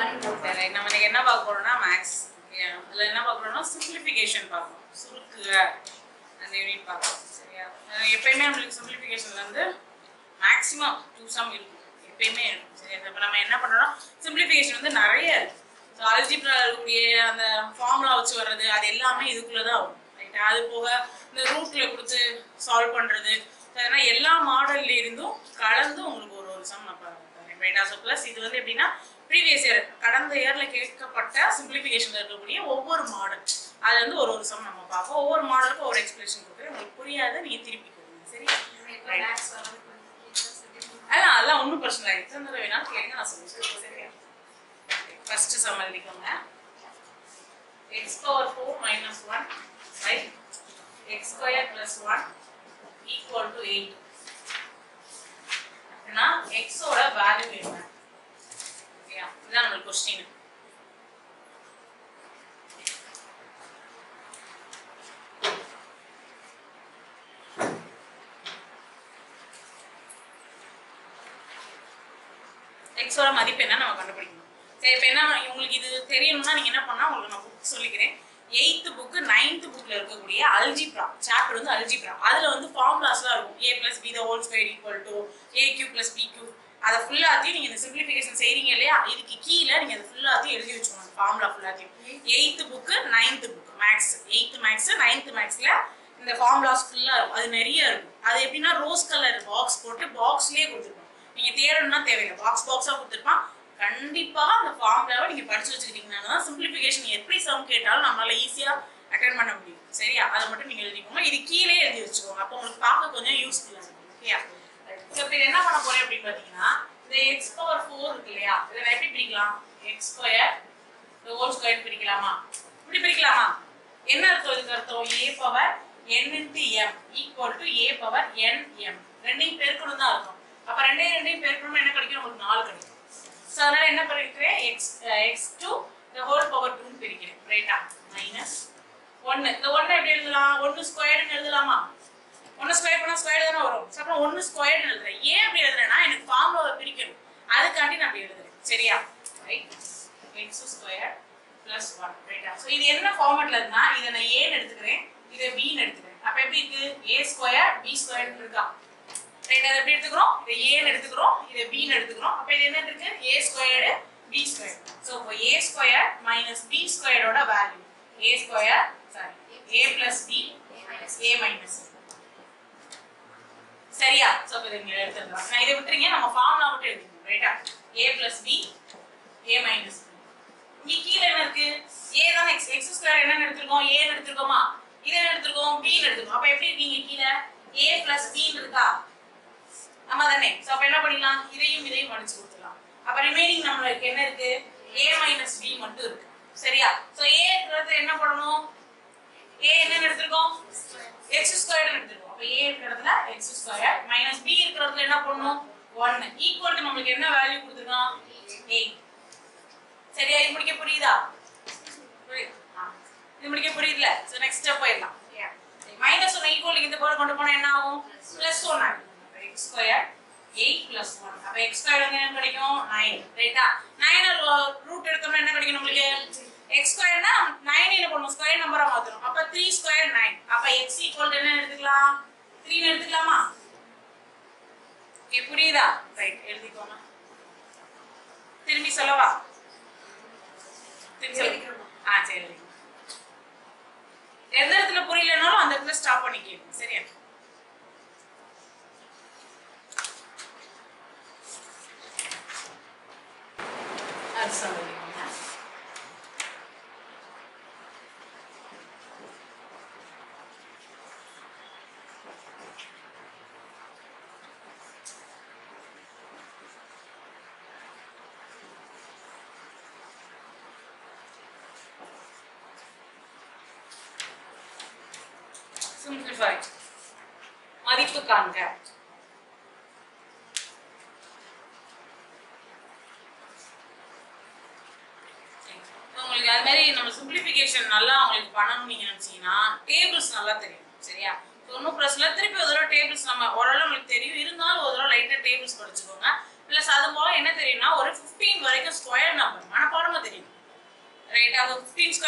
One போட்டு சரி நம்ம இன்னைக்கு என்ன பார்க்க போறோம்னா மேக்ஸ் இதுல என்ன பார்க்க போறோம்னா சிம்பிளிஃபிகேஷன் பார்க்கணும் சுருக்குக அந்த யூனிட் பார்க்கணும் சரியா அஹ் எப்பயுமே நம்மளுக்கு சிம்பிளிஃபிகேஷன்ல வந்து மேக்ஸிமம் டூ சம் இருக்கும் எப்பயுமே இருக்கும் சரியா இப்போ நம்ம என்ன பண்றோம்னா சிம்பிளிஃபிகேஷன் வந்து நிறைய இருக்கு ஸோ அல்ஜிப்ரா இருக்கக்கூடிய அந்த ஃபார்முலா வச்சு வர்றது அது எல்லாமே இதுக்குள்ள தான் வரும் ரைட்டா அது போக இந்த ரூட்ல கொடுத்து சால்வ் பண்றது அதனால எல்லா மாடல்ல இருந்தும் கலந்து உங்களுக்கு ஒரு ஒரு சம் நான் தரேன் ரைட்டா ஸோ ப்ளஸ் இது வந்து எப்படின்னா ப்ரீவியஸ் இயர் கடந்த இயர்ல கேட்கப்பட்ட சிம்பிளிஃபிகேஷன்ல இருக்கக்கூடிய ஒவ்வொரு மாடல் அது வந்து ஒரு ஒரு சம் நம்ம பார்ப்போம் ஒவ்வொரு மாடலுக்கும் ஒரு எக்ஸ்பிளேஷன் கொடுக்குறேன் உங்களுக்கு புரியாது நீங்க திருப்பி கொடுங்க சரி இப்போ மேக்ஸ் வரது கொஞ்சம் அதான் அதெல்லாம் ஒன்றும் பிரச்சனை இல்லை எத்தனை தடவை வேணாலும் கேளுங்க நான் சொல்லுவேன் சரியா ஃபர்ஸ்ட் சம் எழுதிக்கோங்க x power four minus one by x square plus one equal to eight அப்படின்னா எக்ஸோட வேல்யூ என்ன ஓகேயா இதுதான் நம்மளுக்கு கொஸ்டின் எக்ஸோட மதிப்பு என்ன நம்ம கண்டுபிடிக்கணும் சரி இப்போ என்ன உங்களுக்கு இது தெரியணும்னா நீங்க என்ன பண்ணா உங்களுக்கு நான் புக் சொல்லிக்கிறேன் எயித்து புக்கு நைன்த் புக்ல இருக்கக்கூடிய அல்ஜிப்ரா சாப்டர் வந்து அல்ஜிப்ரா அதுல வந்து ஃபார்முலாஸ்லாம் இருக்கும் a plus b the whole square equal to a Q plus b q அதை ஃபுல்லாத்தையும் நீங்க இந்த சிம்பிளிஃபிகேஷன் செய்றீங்க இல்லையா இதுக்கு கீழே நீங்க அதை ஃபுல்லாத்தையும் எழுதி வச்சுக்கோங்க ஃபார்முலா ஃபுல்லாத்தையும் eighth book ninth book maths eighth maths ninth மேக்ஸ்ல இந்த ஃபார்முலாஸ் ஃபுல்லா இருக்கும் அது நிறைய இருக்கும் அது எப்படின்னா ரோஸ் கலர் பாக்ஸ் போட்டு பாக்ஸ்லயே கொடுத்துருப்போம் நீங்க தேடணும்னா தேவையில்லை பாக்ஸ் பாக்ஸா கொடுத்துருப்பான் கண்டிப்பா அந்த ஃபார்முலாவை நீங்க படிச்சு வச்சுக்கிட்டீங்கன்னா தான் சிம்பிளிஃபிகேஷன் எப்படி சம் கேட்டாலும் நம்மளால ஈஸியா அட்டன் பண்ண முடியும் சரியா அதை மட்டும் நீங்க எழுதிக்கோங்க இது கீழே எழுதி வச்சுக்கோங்க அப்போ உங்களுக்கு பார்க்க கொஞ்சம் யூஸ்ஃபுல்லா இருக்கும் ஓகேயா ஸோ இப்போ என்ன பண்ண போறேன் அப்படின்னு பாத்தீங்கன்னா இந்த எக்ஸ் பவர் ஃபோர் இருக்கு இல்லையா இதை நான் எப்படி பிரிக்கலாம் எக்ஸ் ஸ்கொயர் ஹோல் ஸ்கொயர் பிரிக்கலாமா இப்படி பிரிக்கலாமா என்ன அர்த்தம் இதுக்கு அர்த்தம் a power n into m equal to a power n m ரெண்டையும் பெருக்கணும் தான் அர்த்தம் அப்ப ரெண்டையும் ரெண்டையும் பெருக்கணும் என்ன கிடைக்கும் உங்களுக்கு நாலு கிடைக்கும் ஸோ அதனால என்ன பண்ணிருக்கிறேன் எக்ஸ் எக்ஸ் டூ இந்த ஹோல் பவர் டூன்னு பிரிக்கிறேன் ரைட்டா மைனஸ் ஒன்னு இந்த ஒன்னு எப்படி எழுதலாம் ஒன்னு ஸ்கொயர்னு எழுதலாமா ஒன்னு ஸ்கொயர் பண்ணா ஸ்கொயர் தானே வரும் So, அப்புறம் ஒன்னு ஸ்கொயர்னு எழுதுறேன் ஏன் அப்படி எழுதுறேன்னா எனக்கு ஃபார்முலாவை பிரிக்கணும் அதுக்காண்டி நான் அப்படி எழுதுறேன் சரியா right x square plus one ரைட்டா ஸோ இது என்ன ஃபார்மேட்ல இருந்தா இதை நான் ஏன்னு எடுத்துக்கிறேன் இதை பின்னு எடுத்துக்கிறேன் அப்ப எப்படி இருக்கு ஏ ஸ்கொயர் பி ஸ்கொயர் இருக்கா ரைட் அதை எப்படி எடுத்துக்கிறோம் இதை ஏன்னு எடுத்துக்கிறோம் இதை பின்னு எடுத்துக்கிறோம் அப்ப இது என்ன இருக்கு a squared b square so இப்போ ஏ ஸ்கொயர் மைனஸ் பி ஸ்கொயரோட value a square sorry a plus b A minus சரியா சோ இதை நீங்க எடுத்துக்கலாம் நான் இதை விட்டுறீங்க நம்ம ஃபார்முலா மட்டும் எழுதிக்கணும் ரைட்டா a plus b A minus இங்க கீழே என்ன இருக்கு ஏ தான் எக்ஸ் எக்ஸ் ஸ்கொயர் என்ன எடுத்திருக்கோம் ஏ எடுத்திருக்கோமா இதை என்ன எடுத்திருக்கோம் பி எடுத்திருக்கோம் அப்ப எப்படி இருக்கீங்க கீழே ஏ பிளஸ் பி இருக்கா ஆமா தானே சோ அப்ப என்ன பண்ணிடலாம் இதையும் இதையும் மடிச்சு கொடுத்துடலாம் அப்ப ரிமைனிங் நம்மளுக்கு என்ன இருக்கு ஏ மைனஸ் பி மட்டும் இருக்கு சரியா சோ ஏ இருக்கிறது என்ன பண்ணணும் ஏ என்ன எடுத்திருக்கோம் எக்ஸ் ஸ்கொயர் எடுத்திருக்கோம் அப்ப ஏ இருக்கிற இடத்துல எக்ஸ் ஸ்கொயர் மைனஸ் பி இருக்கிற இடத்துல என்ன பண்ணணும் ஒன்னு ஈக்குவல் டு நம்மளுக்கு என்ன வேல்யூ கொடுத்துருக்கான் எயிட் சரியா இது முடிக்க புரியுதா புரியுது ஆ. இது முடிக்க புரியுதுல சோ நெக்ஸ்ட் ஸ்டெப் போயிடலாம் மைனஸ் ஒன் ஈக்குவல் இந்த போர்டு கொண்டு போனா என்ன ஆகும் பிளஸ் ஒன் ஆகும் x square eight plus one அப்ப எக்ஸ் ஸ்கொயர் வந்து என்ன கிடைக்கும் நைன் ரைட்டா நைன் ரூட் எடுத்தோம்னா என்ன கிடைக்கும் நம்மளுக்கு எக்ஸ் ஸ்கொயர்னா நைன் என்ன பண்ணும் ஸ்கொயர் நம்பரா மாத்தணும் அப்ப த்ரீ ஸ்கொயர் நைன் அப்ப எக்ஸ் ஈக்குவல் என்ன எடுத்துக்கலாம் த்ரீன்னு எடுத்துக்கலாமா ஓகே புரியுதா ரைட் எழுதிக்கோங்க திரும்பி சொல்லவா திரும்பி சொல்லு. ஆ சரி எழுதிக்கோங்க. எந்த இடத்துல புரியலனாலும் அந்த இடத்துல ஸ்டாப் பண்ணி கேளுங்க சரியா அது சொல்லுங்க சிம்பிளிஃபை மதிப்பு காண்க உங்களுக்கு அது மாதிரி நம்ம சிம்பிளிஃபிகேஷன் நல்லா உங்களுக்கு பண்ணணும் நீங்க நினைச்சீங்கன்னா டேபிள்ஸ் நல்லா தெரியும் சரியா ஒன்றும் பிரச்சனை இல்லை. திருப்பி ஒரு தடவை டேபிள்ஸ் நம்ம ஓரளவு நம்மளுக்கு தெரியும் இருந்தாலும் ஒரு தடவை லைட்டாக டேபிள்ஸ் படிச்சுக்கோங்க ப்ளஸ் அது போல என்ன தெரியும்னா ஒரு 15 வரைக்கும் ஸ்கொயர் நம்பர் மனப்பாடம்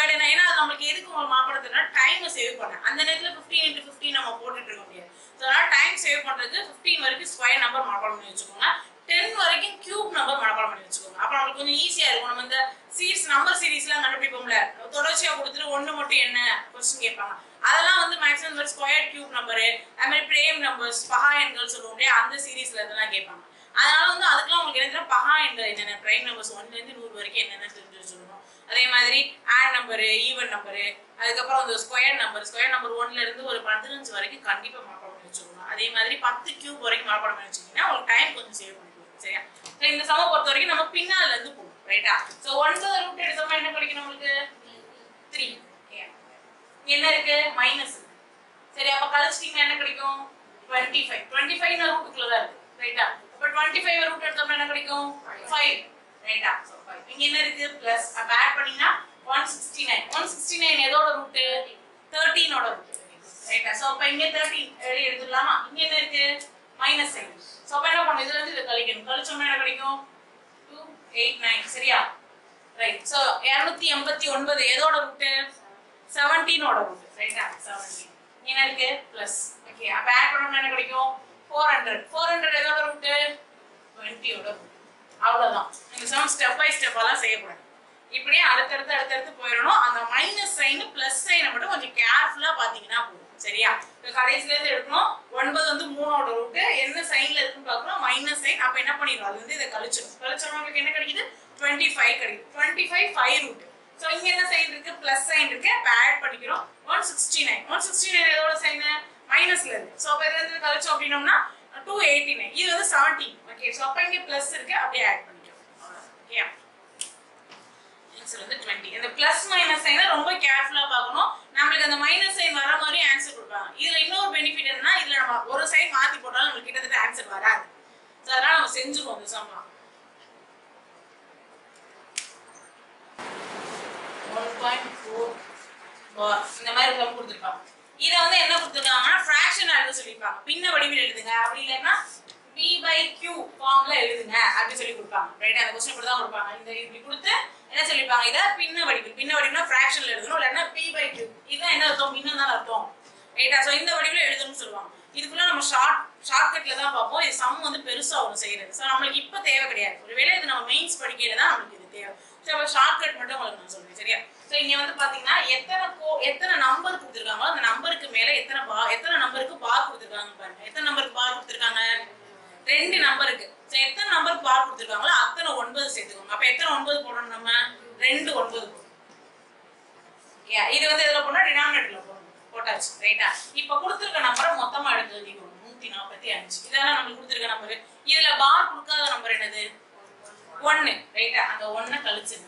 ஸ்கொயர்ட் என்ன ஏன்னா அது நம்மளுக்கு எதுக்கு உங்களுக்கு மாப்படுறதுனா டைமை சேவ் பண்ண அந்த நேரத்துல 15 இன்ட்டு ஃபிஃப்டீன் நம்ம போட்டுட்டு இருக்க முடியாது ஸோ அதனால டைம் சேவ் பண்றதுக்கு 15 வரைக்கும் ஸ்கொயர் நம்பர் மனப்பாடம் பண்ணி வச்சுக்கோங்க டென் வரைக்கும் கியூப் நம்பர் மனப்பாடம் பண்ணி வச்சுக்கோங்க அப்ப நம்மளுக்கு கொஞ்சம் ஈஸியா இருக்கும் நம்ம இந்த சீரிஸ் நம்பர் சீரிஸ்லாம் கண்டுபிடிப்போம்ல தொடர்ச்சியா கொடுத்துட்டு ஒண்ணு மட்டும் என்ன கொஸ்டின் கேட்பாங்க அதெல்லாம் வந்து மேக்ஸிமம் இந்த ஸ்கொயர் கியூப் நம்பரு அது மாதிரி பிரேம் நம்பர்ஸ் பகா எண்கள் சொல்லுவோம் இல்லையா அந்த சீரிஸ்ல இதெல்லாம் கேட்பாங்க அதனால வந்து அதுக்கெல்லாம் உங்களுக்கு என்ன தெரியும், பகா எண்கள் என்னென்ன பிரைம் நம்பர்ஸ் ஒன்ல இருந்து நூறு வரைக்கும் என்னென்ன தெரிஞ்சு வச்சுக்கணும் அதே மாதிரி ஆட் நம்பரு ஈவன் நம்பரு அதுக்கப்புறம் அந்த ஸ்கொயர் நம்பர் ஸ்கொயர் நம்பர் ஒன்ல இருந்து ஒரு பதினஞ்சு வரைக்கும் கண்டிப்பா மனப்பாடம் பண்ணி வச்சுக்கணும் அதே மாதிரி பத்து கியூப் வரைக்கும் மனப்பாடம் பண்ணி வச்சுக்கிங்கன்னா உங்களுக்கு டைம் கொஞ்சம் சேவ் பண்ணிக்கலாம் சரியா So, இந்த சம பொறுத்த வரைக்கும் நம்ம பின்னால இருந்து போகணும் ரைட்டா சோ ஒன்பது ரூட் எடுத்தோம்னா என்ன கிடைக்கும் நம்மளுக்கு த்ரீ என்ன இருக்கு மைனஸ் சரி அப்ப கழிச்சிட்டீங்கன்னா என்ன கிடைக்கும் டுவெண்ட்டி ஃபைவ் டுவெண்ட்டி ஃபைவ் ரூட்டுக்குள்ள தான் இருக்கு ரைட்டா அப்ப டுவெண்ட்டி ஃபைவ் ரூட் எடுத்தோம்னா என்ன கிடைக்கும் ஃபைவ் ரைட்டா ஸோ ஃபைவ் இங்க என்ன இருக்கு பிளஸ் அப்ப ஆட் பண்ணீங்கன்னா one sixty nine one sixty nine எதோட ரூட்டு தேர்ட்டீனோட ரூட் ரைட்டா ஸோ அப்ப இங்க தேர்ட்டீன் எழுதி எடுத்துடலாமா இங்க என்ன இருக்கு மைனஸ் சைன் ஸோ அப்ப என்ன பண்ணும் இதுல இருந்து இதை கழிக்கணும் கழிச்சோம்னா என்ன கிடைக்கும் டூ எயிட் நைன் சரியா ரைட் ஸோ இரநூத்தி எண்பத்தி ஒன்பது எதோட ரூட்டு செவன்டீனோட ரூட் ரைட்டா செவன்டீன் என்ன இருக்கு பிளஸ் ஓகே அப்ப ஆட் பண்ணோம்னா என்ன கிடைக்கும் ஃபோர் ஹண்ட்ரட் ஃபோர் ஹண்ட்ரட் எதோட ரூட்டு டுவெண்ட்டியோட ரூட் அவ்வளவுதான் இந்த சம் ஸ்டெப் பை ஸ்டெப் எல்லாம் செய்யக்கூடாது இப்படியே அடுத்தடுத்து அடுத்தடுத்து போயிடணும் அந்த மைனஸ் சைன் பிளஸ் சைனை மட்டும் கொஞ்சம் கேர்ஃபுல்லா பாத்தீங்கன்னா போதும் சரியா இப்ப கடைசில இருந்து எடுக்கணும் ஒன்பது வந்து மூணோட ரூட் என்ன சைன்ல இருக்குன்னு பார்க்கணும் மைனஸ் சைன் அப்ப என்ன பண்ணிடும் அது வந்து இதை கழிச்சிடும் கழிச்சோம்னா உங்களுக்கு என்ன கிடைக்குது டுவெண்ட்டி ஃபைவ் கிடைக்கும் twenty five five root so இங்க என்ன சைன் இருக்கு பிளஸ் சைன் இருக்கு அப்ப ஆட் பண்ணிக்கிறோம் one sixty nine one sixty nine எதோட சைன் மைனஸ்ல இருக்கு ஸோ அப்ப இதுல இருந்து கழிச்சோம் அப்படின்னோம்னா டூ எயிட்டி நைன் இது வந்து செவன்டீன் ஓகே ஸோ அப்ப இங்க பிளஸ் இருக்கு அப்படியே ஆட் பண்ணிக்கிறோம் ஓகே ஆன்சர் வந்து 20 இந்த பிளஸ் மைனஸ் சைனை ரொம்ப கேர்ஃபுல்லா பார்க்கணும் நம்மளுக்கு அந்த மைனஸ் சைன் வர மாதிரி ஆன்சர் கொடுப்பாங்க இதுல இன்னொரு பெனிஃபிட் என்னன்னா இதுல நம்ம ஒரு சைன் மாத்தி போட்டாலும் நம்மளுக்கு கிட்டத்தட்ட ஆன்சர் வராது So, அதனால நம்ம செஞ்சுருவோம் இந்த சம்லாம் ஒன் பாயிண்ட் ஃபோர் இந்த மாதிரி சம் கொடுத்துருப்பாங்க இதை வந்து என்ன கொடுத்துருக்காங்கன்னா ஃப்ராக்ஷன் எழுத சொல்லியிருப்பாங்க பின்ன வடிவில் எழுதுங்க அப்படி இல்லைன்னா பி பை கியூ ஃபார்ம்ல எழுதுங்க அப்படி சொல்லி கொடுப்பாங்க ரைட் அந்த கொஸ்டின் இப்படி தான் கொடுப்பாங்க இந்த இப்படி கொடுத்து என்ன சொல்லியிருப்பாங்க இதை பின்ன வடிவில் பின்ன வடிவுனா ஃப்ராக்ஷன்ல எழுதணும் இல்லைன்னா பி பை கியூ இதுதான் என்ன அர்த்தம் பின்ன தான் அர்த்தம் ரைட்டா ஸோ இந்த வடிவில் எழுதணும்னு சொல்லுவாங்க இதுக்குள்ள நம்ம ஷார்ட் ஷார்ட்கட்ல தான் பார்ப்போம் இது சம் வந்து பெருசா ஒன்று செய்யறது ஸோ நம்மளுக்கு இப்போ தேவை கிடையாது ஒருவேளை இது நம்ம மெயின்ஸ் படிக்கையில தான் நம்மளுக்கு இது தேவை ஸோ அப்போ ஷார்ட்கட் மட்டும் உங்களுக்கு நான் சொல்றேன் சரியா ஸோ இங்க வந்து பாத்தீங்கன்னா எத்தனை கோ எத்தனை நம்பர் கொடுத்துருக்காங்களோ அந்த நம்பருக்கு மேல எத்தனை பா எத்தனை நம்பருக்கு பார் கொடுத்துருக்காங்க பாருங்க எத்தனை நம்பருக்கு பார் கொடுத்துருக்காங்க ரெண்டு நம்பருக்கு ஸோ எத்தனை நம்பருக்கு பார் கொடுத்துருக்காங்களோ அத்தனை ஒன்பது சேர்த்துக்கோங்க அப்ப எத்தனை ஒன்பது போடணும் நம்ம ரெண்டு ஒன்பது போடணும் Yeah, இது வந்து எதுல போனா டினாமினேட்டர்ல போடணும் போட்டாச்சு ரைட்டா இப்ப கொடுத்துருக்க நம்பரை மொத்தமா எடுத்து எழுதிக்கணும் நூத்தி நாற்பத்தி அஞ்சு இதெல்லாம் நம்மளுக்கு கொடுத்துருக்க நம்பர் இதுல பார் கொடுக்காத நம்பர் என்னது ஒன்னு ரைட்டா அந்த ஒன்ன கழிச்சிருங்க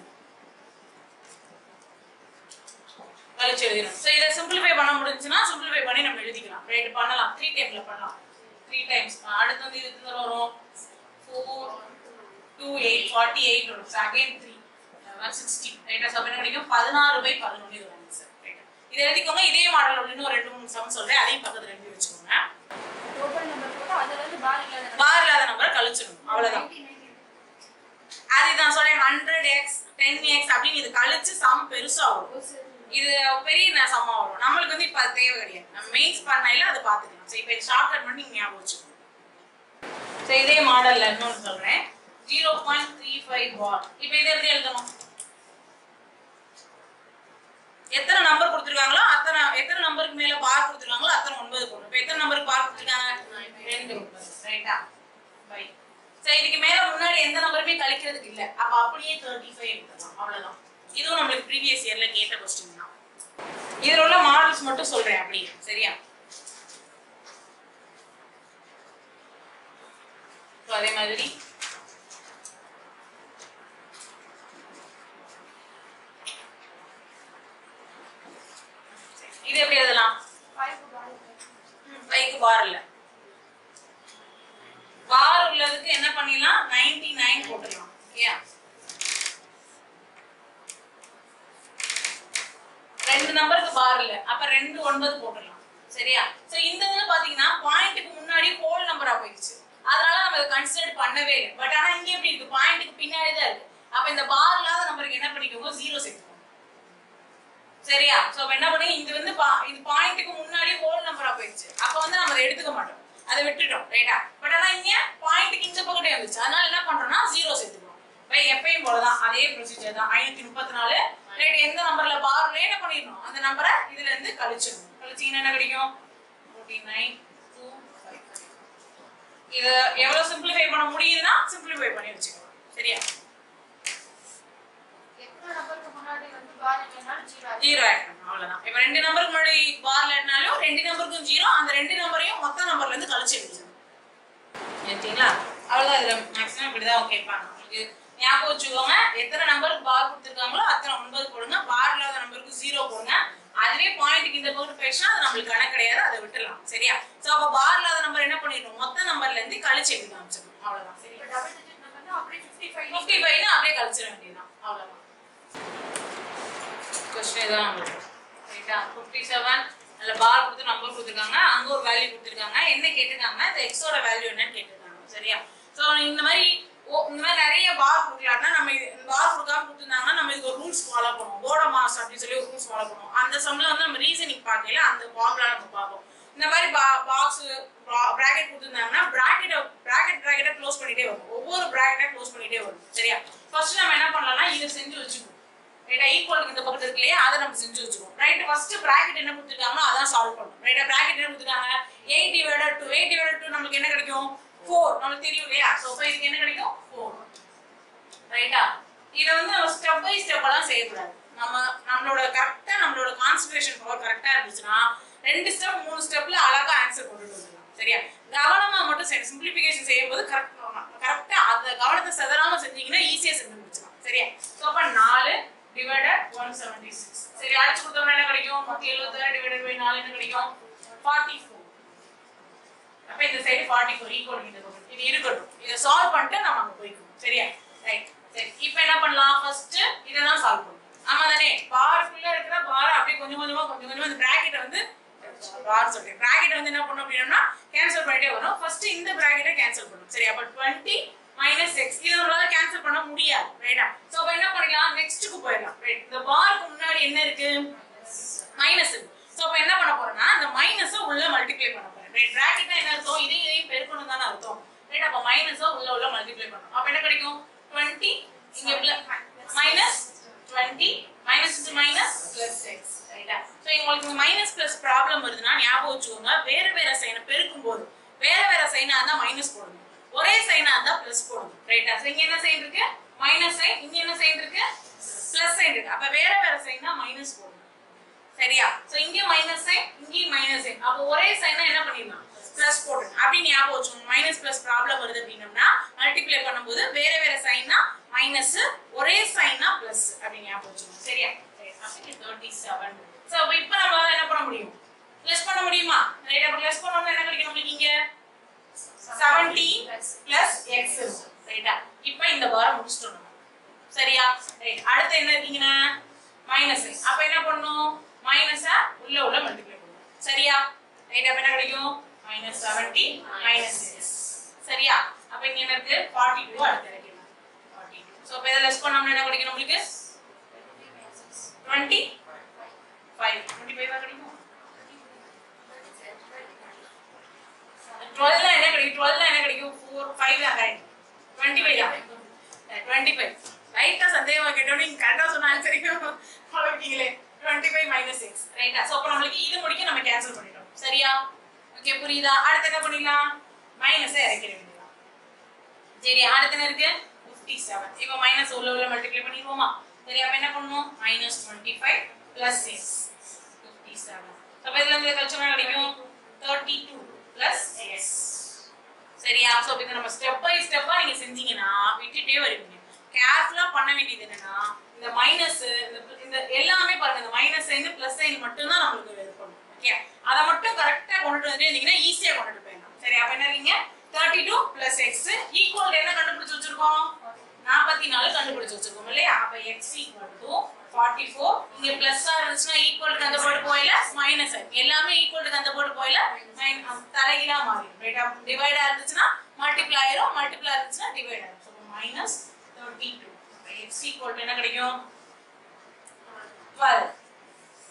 கழிச்சு எழுதிடணும் ஸோ இதை சிம்பிளிஃபை பண்ண முடிஞ்சுன்னா சிம்பிளிஃபை பண்ணி நம்ம எழுதிக்கலாம் ரைட் பண்ணலாம் த்ரீ டைப்ல பண்ணலாம் த்ரீ டைம்ஸ் அடுத்து வந்து இது எத்தனை வரும் four two eight forty eight வரும் அகைன் த்ரீ ஒன் சிக்ஸ்டி ரைட்டா ஸோ என்ன கிடைக்கும் பதினாறு பை பதினொன்று இது வரும் சார் ரைட்டா இதை எழுதிக்கோங்க இதே மாடல் ஒன்று இன்னும் ரெண்டு மூணு சம் சொல்றேன் அதையும் பக்கத்துல எழுதி வச்சுக்கோங்க டோட்டல் நம்பர் போட்டு அதுல இருந்து பார் இல்லாத பார் இல்லாத நம்பர் கழிச்சிடணும் அவ்வளவுதான் அதுதான் சொல்றேன் ஹண்ட்ரட் எக்ஸ் டென் எக்ஸ் அப்படின்னு இது கழிச்சு சம் பெருசா வரும் இது பெரிய ந- சம்மா வரும் நம்மளுக்கு வந்து இப்ப அது தேவை கிடையாது நம்ம மெயின்ஸ் பண்ணையில அதை பாத்துக்கலாம் சோ இப்ப ஷார்ட் கட் பண்ணி நீங்க ஞாபகம் வச்சுக்கணும் சோ இதே மாடல்ல இன்னொன்னு சொல்றேன் zero point three five bar இப்ப இதை எப்படி எழுதணும் எத்தனை நம்பர் கொடுத்துருக்காங்களோ அத்தனை எத்தனை நம்பருக்கு மேல பார் கொடுத்துருக்காங்களோ அத்தனை ஒன்பது போடணும் இப்ப எத்தனை நம்பருக்கு பார் கொடுத்துருக்காங்க ரெண்டு ஒன்பது ரைட்டா பை சரி இதுக்கு மேல முன்னாடி எந்த நம்பருமே கழிக்கிறதுக்கு இல்ல அப்ப அப்படியே தேர்ட்டி ஃபைவ் எடுத்துக்கலாம் அவ்வளவுதான் இதுவும் நம்மளுக்கு ப்ரீவியஸ் இயர்ல கேட்ட கொஸ்டின் தான் இதுல உள்ள மாடல்ஸ் மட்டும் சொல்றேன் அப்படியே சரியா So, அதே மாதிரி இது எப்படி எழுதலாம் பைக்கு பார் இல்ல பார் உள்ளதுக்கு என்ன பண்ணிடலாம் 99 நைன் போட்டுடலாம் ஓகேயா ரெண்டு நம்பருக்கு பார் இல்ல அப்ப ரெண்டு ஒன்பது போட்டுடலாம் சரியா சோ இந்த இதுல பாத்தீங்கன்னா பாயிண்ட்டுக்கு முன்னாடி ஹோல் நம்பரா போயிடுச்சு அதனால நம்ம இதை கன்சிடர் பண்ணவே இல்லை பட் ஆனா இங்க எப்படி இருக்கு பாயிண்ட்டுக்கு பின்னாடி தான் இருக்கு அப்ப இந்த பார் இல்லாத நம்பருக்கு என்ன பண்ணிக்கோங்க ஜீரோ சேர்த்துக்கோங்க சரியா சோ அப்ப என்ன பண்ணி இது வந்து பா- இது பாயிண்ட்டுக்கு முன்னாடி ஹோல் நம்பரா போயிடுச்சு அப்ப வந்து நம்ம அதை எடுத்துக்க மாட்டோம் அதை விட்டுட்டோம் ரைட்டா பட் ஆனா இங்க பாயிண்ட்டுக்கு இந்த பக்கத்தே வந்துச்சு அதனால என்ன பண்றோம்னா ஜீரோ சேர்த்துக்கிறோம் பை எப்பயும் போலதான் அதே ப்ரொசீஜர் தான் ஐநூத்தி முப்பத்தி நாலு ரைட் எந்த நம்பர்ல பார்ல என்ன பண்ணிடணும் அந்த நம்பரை இதுல இருந்து கழிச்சிடணும் கழிச்சீங்கன்னா என்ன கிடைக்கும் ஃபோர்ட்டி நைன் டூ இத எவ்வளவு சிம்பிளிஃபை பண்ண முடியுதுன்னா சிம்பிளிஃபை பண்ணி வச்சுக்கணும் சரியா எத்தனை நம்பருக்கு முன்னாடி வந்து பார் இல்லைனாலும் ஜீரோ ஆகும். ஜீரோ ஆட் பண்ணணும் அவ்வளவுதான் இப்ப ரெண்டு நம்பருக்கு முன்னாடி பார்ல இருந்தாலும் ரெண்டு நம்பருக்கும் ஜீரோ அந்த ரெண்டு நம்பரையும் மொத்த நம்பர்ல இருந்து கழிச்சு எடுக்கணும் சரிங்களா அவ்வளவுதான் இதுல மேக்ஸிமம் இப்படிதான் கேட்பாங்க உங்களுக்கு ஞாபகம் வச்சுக்கோங்க எத்தனை நம்பருக்கு பார் கொடுத்துருக்காங்களோ அத்தனை ஒன்பது போடுங்க பார் இல்லாத நம்பருக்கு ஜீரோ போடுங்க அதுவே பாயிண்ட்டுக்கு இந்த பக்கம் போயிடுச்சுன்னா அது நம்மளுக்கு கணக்கு கிடையாது அதை விட்டுலாம் சரியா சோ அப்ப பார் இல்லாத நம்பர் என்ன பண்ணிடணும் மொத்த நம்பர்ல இருந்து கழிச்சு எடுக்க காமிச்சிடணும் அவ்வளவுதான் சரி இப்ப டபுள் டிஜிட் நம்பர்னா அப்படியே 55 ஃபிஃப்டி ஃபைவ்னு அப்படியே கழிச்சிட வேண்டியதுதான் அவ்வளவுதான் கொஸ்டின் இதான் நம்மளுக்கு ரைட்டா ஃபிஃப்டி செவன் அதுல பார் கொடுத்து நம்பர் கொடுத்துருக்காங்க அங்க ஒரு வேல்யூ கொடுத்துருக்காங்க என்ன கேட்டிருக்காங்கன்னா இந்த எக்ஸோட வேல்யூ என்னன்னு கேட்டிருக்காங்க சரியா சோ இந்த மாதிரி ஓ இந்த மாதிரி நிறைய பார் கொடுக்கலாம்னா நம்ம இது பார் கொடுக்காம கொடுத்துருந்தாங்கன்னா நம்ம இதுக்கு ஒரு ரூல்ஸ் ஃபாலோ பண்ணுவோம் போர்டோ மாஸ் அப்படின்னு சொல்லி ஒரு ரூல்ஸ் ஃபாலோ பண்ணுவோம் அந்த சம்ல வந்து நம்ம ரீசனிங் பார்க்கல அந்த ஃபார்முலா நம்ம பார்ப்போம் இந்த மாதிரி பாக்ஸ் பிராக்கெட் கொடுத்துருந்தாங்கன்னா பிராக்கெட்டை பிராக்கெட் பிராக்கெட்டை க்ளோஸ் பண்ணிட்டே வரும் ஒவ்வொரு பிராக்கெட்டை க்ளோஸ் பண்ணிட்டே வரும் சரியா ஃபர்ஸ்ட் நம்ம என்ன பண்ணலாம்னா இதை செஞ்சு வச்சுக்குவோம் ரைட்டா ஈக்குவல் இந்த பக்கத்துல இருக்கு இல்லையா அதை நம்ம செஞ்சு வச்சுக்குவோம் ரைட் ஃபர்ஸ்ட் பிராக்கெட் என்ன கொடுத்துருக்காங்களோ அதான் சால்வ் பண்ணணும் ரைட்டா பிராக்கெட் என்ன கொடுத்துருக்காங்க eight divided two eight divided two நமக்கு என்ன கிடைக்கும் ஃபோர் நமக்கு தெரியும் இல்லையா ஸோ இப்போ இதுக்கு என்ன கிடைக்கும் ஃபோர் ரைட்டா இதை வந்து நம்ம ஸ்டெப் பை ஸ்டெப் எல்லாம் செய்யக்கூடாது நம்ம நம்மளோட கரெக்டா நம்மளோட கான்சன்ட்ரேஷன் பவர் கரெக்டா இருந்துச்சுன்னா ரெண்டு ஸ்டெப் மூணு ஸ்டெப்ல அழகா ஆன்சர் கொண்டுட்டு வந்துடலாம் சரியா கவனமா மட்டும் சரி சிம்பிளிஃபிகேஷன் செய்யும்போது கரெக்ட் கரெக்டா அந்த கவனத்தை செதறாம செஞ்சீங்கன்னா ஈஸியா செஞ்சு முடிச்சிடலாம் சரியா ஸோ அப்ப நாலு டிவைடட் ஒன் செவன்டி சிக்ஸ் சரி அடிச்சு கொடுத்தோம்னா என்ன கிடைக்கும் நூத்தி எழுபத்தாறு டிவைடட் பை நாலு என்ன கிடைக்கும் ஃபார்ட்டி ஃபோர் அப்ப இந்த சைடு 44 ஈக்குவல் இந்த பக்கம் இது இருக்கட்டும் இத சால்வ் பண்ணிட்டு நம்ம அங்க போய்க்கணும் சரியா ரைட் சரி இப்போ என்ன பண்ணலாம் ஃபர்ஸ்ட் இத தான் சால்வ் பண்ணணும் ஆமா தானே பாருக்குள்ள இருக்கிற பார் அப்படியே கொஞ்சம் கொஞ்சமா கொஞ்சம் கொஞ்சமா இந்த பிராக்கெட் வந்து பார் சொல்றேன் பிராக்கெட் வந்து என்ன பண்ணணும் அப்படின்னா கேன்சல் பண்ணிட்டே வரும் ஃபர்ஸ்ட் இந்த பிராக்கெட்டை கேன்சல் பண்ணணும் சரி அப்ப 20 மைனஸ் எக்ஸ் இது நம்மளால கேன்சல் பண்ண முடியாது ரைட்டா சோ அப்ப என்ன பண்ணிக்கலாம் நெக்ஸ்ட்டுக்கு போயிடலாம் ரைட் இந்த பாருக்கு முன்னாடி என்ன இருக்கு மைனஸ் இருக்கு சோ அப்ப என்ன பண்ண போறேன்னா அந்த மைனஸ உள்ள மல்டிப்ளை பண்ண போறேன் ரைட் பிராக்கெட்னா என்ன அர்த்தம் இதையும் இதையும் பெருக்கணும் தானே அர்த்தம் ரைட் அப்ப மைனஸ உள்ள உள்ள மல்டிப்ளை பண்ணணும் அப்ப என்ன கிடைக்கும் 20 இங்க minus 20 minus into minus plus x ரைட்டா சோ உங்களுக்கு இந்த மைனஸ் பிளஸ் ப்ராப்ளம் வருதுன்னா ஞாபகம் வச்சுக்கோங்க வேற வேற சைனை பெருக்கும் போது வேற வேற சைனா இருந்தா மைனஸ் போடணும் ஒரே சைனா இருந்தா பிளஸ் போடணும் ரைட்டா சோ இங்க என்ன சைன் இருக்கு மைனஸ் சைன் இங்க என்ன சைன் இருக்கு பிளஸ் சைன் இருக்கு அப்ப வேற வேற சைனா மைனஸ் போடணும் சரியா சோ இங்க மைனஸ் சைன் இங்கேயும் மைனஸ் சைன் அப்போ ஒரே சைனா என்ன பண்ணிடலாம் பிளஸ் போடுங்க அப்படின்னு ஞாபகம் வச்சுக்கோங்க மைனஸ் பிளஸ் ப்ராப்ளம் வருது அப்படின்னம்னா மல்டிப்ளை பண்ணும்போது வேற வேற சைனா மைனஸ் ஒரே சைனா பிளஸ் அப்படின்னு ஞாபகம் வச்சுக்கோங்க சரியா தேர்ட்டி செவன் ஸோ அப்போ இப்போ நம்மளால என்ன பண்ண முடியும் பிளஸ் பண்ண முடியுமா ரைட் அப்போ பிளஸ் பண்ணோம்னா என்ன கிடைக்கும் நம்மளுக்கு இங்க செவன்டீன் பிளஸ் எக்ஸ் ரைட்டா இப்போ இந்த வாரம் முடிச்சிட்டோம் நம்ம. சரியா ரைட் அடுத்து என்ன இருக்கீங்கன்னா மைனஸ் அப்ப என்ன பண்ணணும் மைனஸ உள்ள உள்ள மல்டிப்ளை பண்ணணும் சரியா ரைட் அப்ப என்ன கிடைக்கும் மைனஸ் செவன்டி மைனஸ் சரியா அப்ப இங்க என்ன இருக்கு ஃபார்ட்டி டூ அடுத்து இறக்கிடலாம் ஃபார்ட்டி டூ ஸோ இப்போ இதை லெஸ் பண்ணோம்னா என்ன கிடைக்கும் நம்மளுக்கு டுவெண்ட்டி ஃபைவ் டுவெண்ட்டி ஃபைவ் தான் கிடைக்கும் டுவெல் என்ன கிடைக்கும் டுவெல் என்ன கிடைக்கும் ஃபோர் ஃபைவ் தான் கரெக்ட் டுவெண்ட்டி ஃபைவ் தான் டுவெண்ட்டி ஃபைவ் ரைட்டா சந்தேகமா கேட்டோம் நீங்க கரெக்டா சொன்ன ஆன்சரையும் குழப்பிட்டீங்களே டுவெண்ட்டி ஃபைவ் மைனஸ் சிக்ஸ் ரைட்டா ஸோ அப்போ நம்மளுக்கு இது முடிக்க நம்ம கேன்சல் பண்ணிட்டோம் சரியா ஓகே புரியுதா அடுத்து என்ன பண்ணிடலாம் மைனஸை இறக்கிட வேண்டியதான் சரி அடுத்து என்ன இருக்கு ஃபிஃப்டி செவன் இப்போ மைனஸ் உள்ள உள்ள மல்டிப்ளை பண்ணிடுவோமா சரி அப்போ என்ன பண்ணணும் minus twenty five plus six fifty seven அப்போ இதுல இருந்து கழிச்சோம்னா கிடைக்கும் தேர்ட்டி டூ பிளஸ் எஸ் சரியா சோ இப்போ நம்ம ஸ்டெப் பை ஸ்டெப்பா நீங்க செஞ்சீங்கன்னா விட்டுட்டே வருவீங்க கேர்ஃபுல்லா பண்ண வேண்டியது என்னன்னா இந்த மைனஸ் இந்த இந்த எல்லாமே பாருங்க இந்த மைனஸ் சைன் பிளஸ் சைன் மட்டும் தான் நம்மளுக்கு இது பண்ணும் ஓகே அதை மட்டும் கரெக்டா கொண்டுட்டு வந்துட்டே இருந்தீங்கன்னா ஈஸியா கொண்டுட்டு போயிடலாம் சரி அப்ப என்ன இருக்கீங்க thirty two plus x equal என்ன கண்டுபிடிச்சு வச்சிருக்கோம் நாற்பத்தி நாலு கண்டுபிடிச்சு வச்சிருக்கோம் இல்லையா அப்ப x equal to forty four இங்க பிளஸ் இருந்துச்சுன்னா ஈக்குவலுக்கு அந்த போர்டு போயில மைனஸ் எல்லாமே ஈக்குவலுக்கு அந்த போர்டு போயில தலைகீழா மாறிடும் ரைட்டா டிவைடா இருந்துச்சுன்னா மல்டிப்ளை ஆயிரும் மல்டிப்ளை இருந்துச்சுன்னா டிவைட் ஆயிரும் minus thirty two x equal என்ன கிடைக்கும் டுவெல்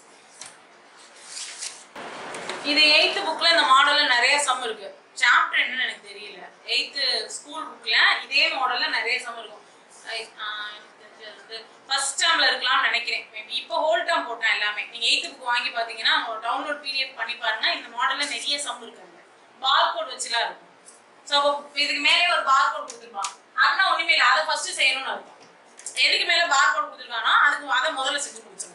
இது எயித்து புக்ல இந்த மாடல்ல நிறைய சம் இருக்கு சாப்டர் என்னன்னு எனக்கு தெரியல எயித்து ஸ்கூல் புக்ல இதே மாடல்ல நிறைய சம் இருக்கும் ஃபர்ஸ்ட் டேர்ம்ல இருக்கலாம்னு நினைக்கிறேன் மேபி இப்போ ஹோல் டேர்ம் போட்டேன் எல்லாமே நீங்க எயித்து புக் வாங்கி பாத்தீங்கன்னா டவுன்லோட் பிடிஎஃப் பண்ணி பாருங்க இந்த மாடல்ல நிறைய சம் இருக்கு பார் கோட் வச்சுலாம் இருக்கும் ஸோ இதுக்கு மேலே ஒரு பார் கோட் கொடுத்துருப்பான் அப்படின்னா ஒண்ணுமே இல்லை அதை ஃபர்ஸ்ட் செய்யணும்னு இருக்கும் எதுக்கு மேல பார் கோட் கொடுத்துருக்கானோ அதுக்கு அதை முதல்ல செஞ்சு முடிச்சிடணும்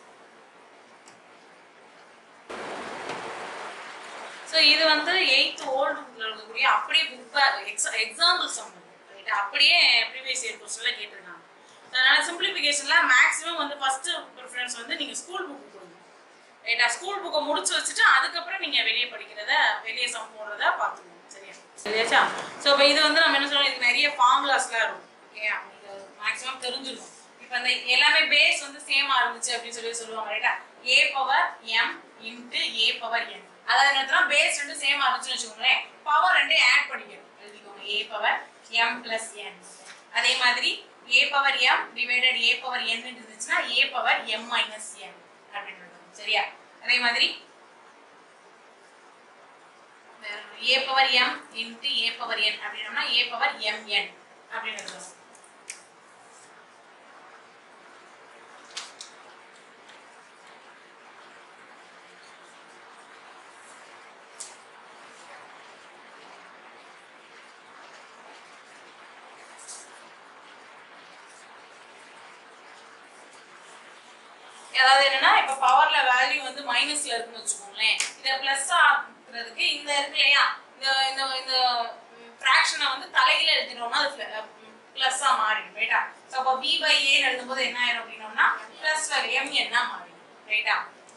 ஸோ இது வந்து எயித் ஓல்டு புக்ல இருக்கக்கூடிய அப்படியே புக் எக்ஸாம்பிள் சம் ரைட் அப்படியே ப்ரீவியஸ் இயர் கொஸ்டின்ல கேட்டிருக்காங்க அதனால சிம்பிளிஃபிகேஷன்ல மேக்ஸிமம் வந்து ஃபர்ஸ்ட் ப்ரிஃபரன்ஸ் வந்து நீங்க ஸ்கூல் புக் கொடுங்க ரைட்டா ஸ்கூல் புக்கை முடிச்சு வச்சுட்டு அதுக்கப்புறம் நீங்க வெளியே படிக்கிறத வெளியே சம் போடுறத பார்த்துக்கணும் சரியா சரியாச்சா ஸோ இப்போ இது வந்து நம்ம என்ன சொல்றோம் இதுக்கு நிறைய ஃபார்முலாஸ்லாம் இருக்கும் ஓகே மேக்ஸிமம் தெரிஞ்சிருக்கும் இப்போ இந்த எல்லாமே பேஸ் வந்து சேமா இருந்துச்சு அப்படின்னு சொல்லி சொல்லுவாங்க ரைட்டா a power m into a power n அதாவது என்ன பேஸ் ரெண்டு சேமா இருந்துச்சுன்னு வச்சுக்கோங்களேன் பவர் ரெண்டு ஆட் பண்ணிக்கணும் எழுதிக்கோங்க a power m plus n அதே மாதிரி a power m divided a power n இருந்துச்சுன்னா a power m minus n அப்படின்னு எழுதணும். சரியா அதே மாதிரி a power m into a power n அப்படின்னோம்னா ஏ பவர் எம் என் அப்படின்னு எழுதணும் அதாவது என்னன்னா இப்ப பவர்ல வேல்யூ வந்து மைனஸ்ல இருக்குன்னு வச்சுக்கோங்களேன் இத பிளஸ் ஆக்குறதுக்கு இந்த இருக்கு இல்லையா இந்த இந்த இந்த ஃபிராக்ஷனை வந்து தலையில எழுதிட்டோம்னா அது பிளஸ்ஸா மாறிடும் ரைட்டா சோ அப்போ b பை a எழுதும்போது என்ன ஆயிரும் அப்படின்னோம்னா பிளஸ் m என்ன மாறிடும் ரைட்டா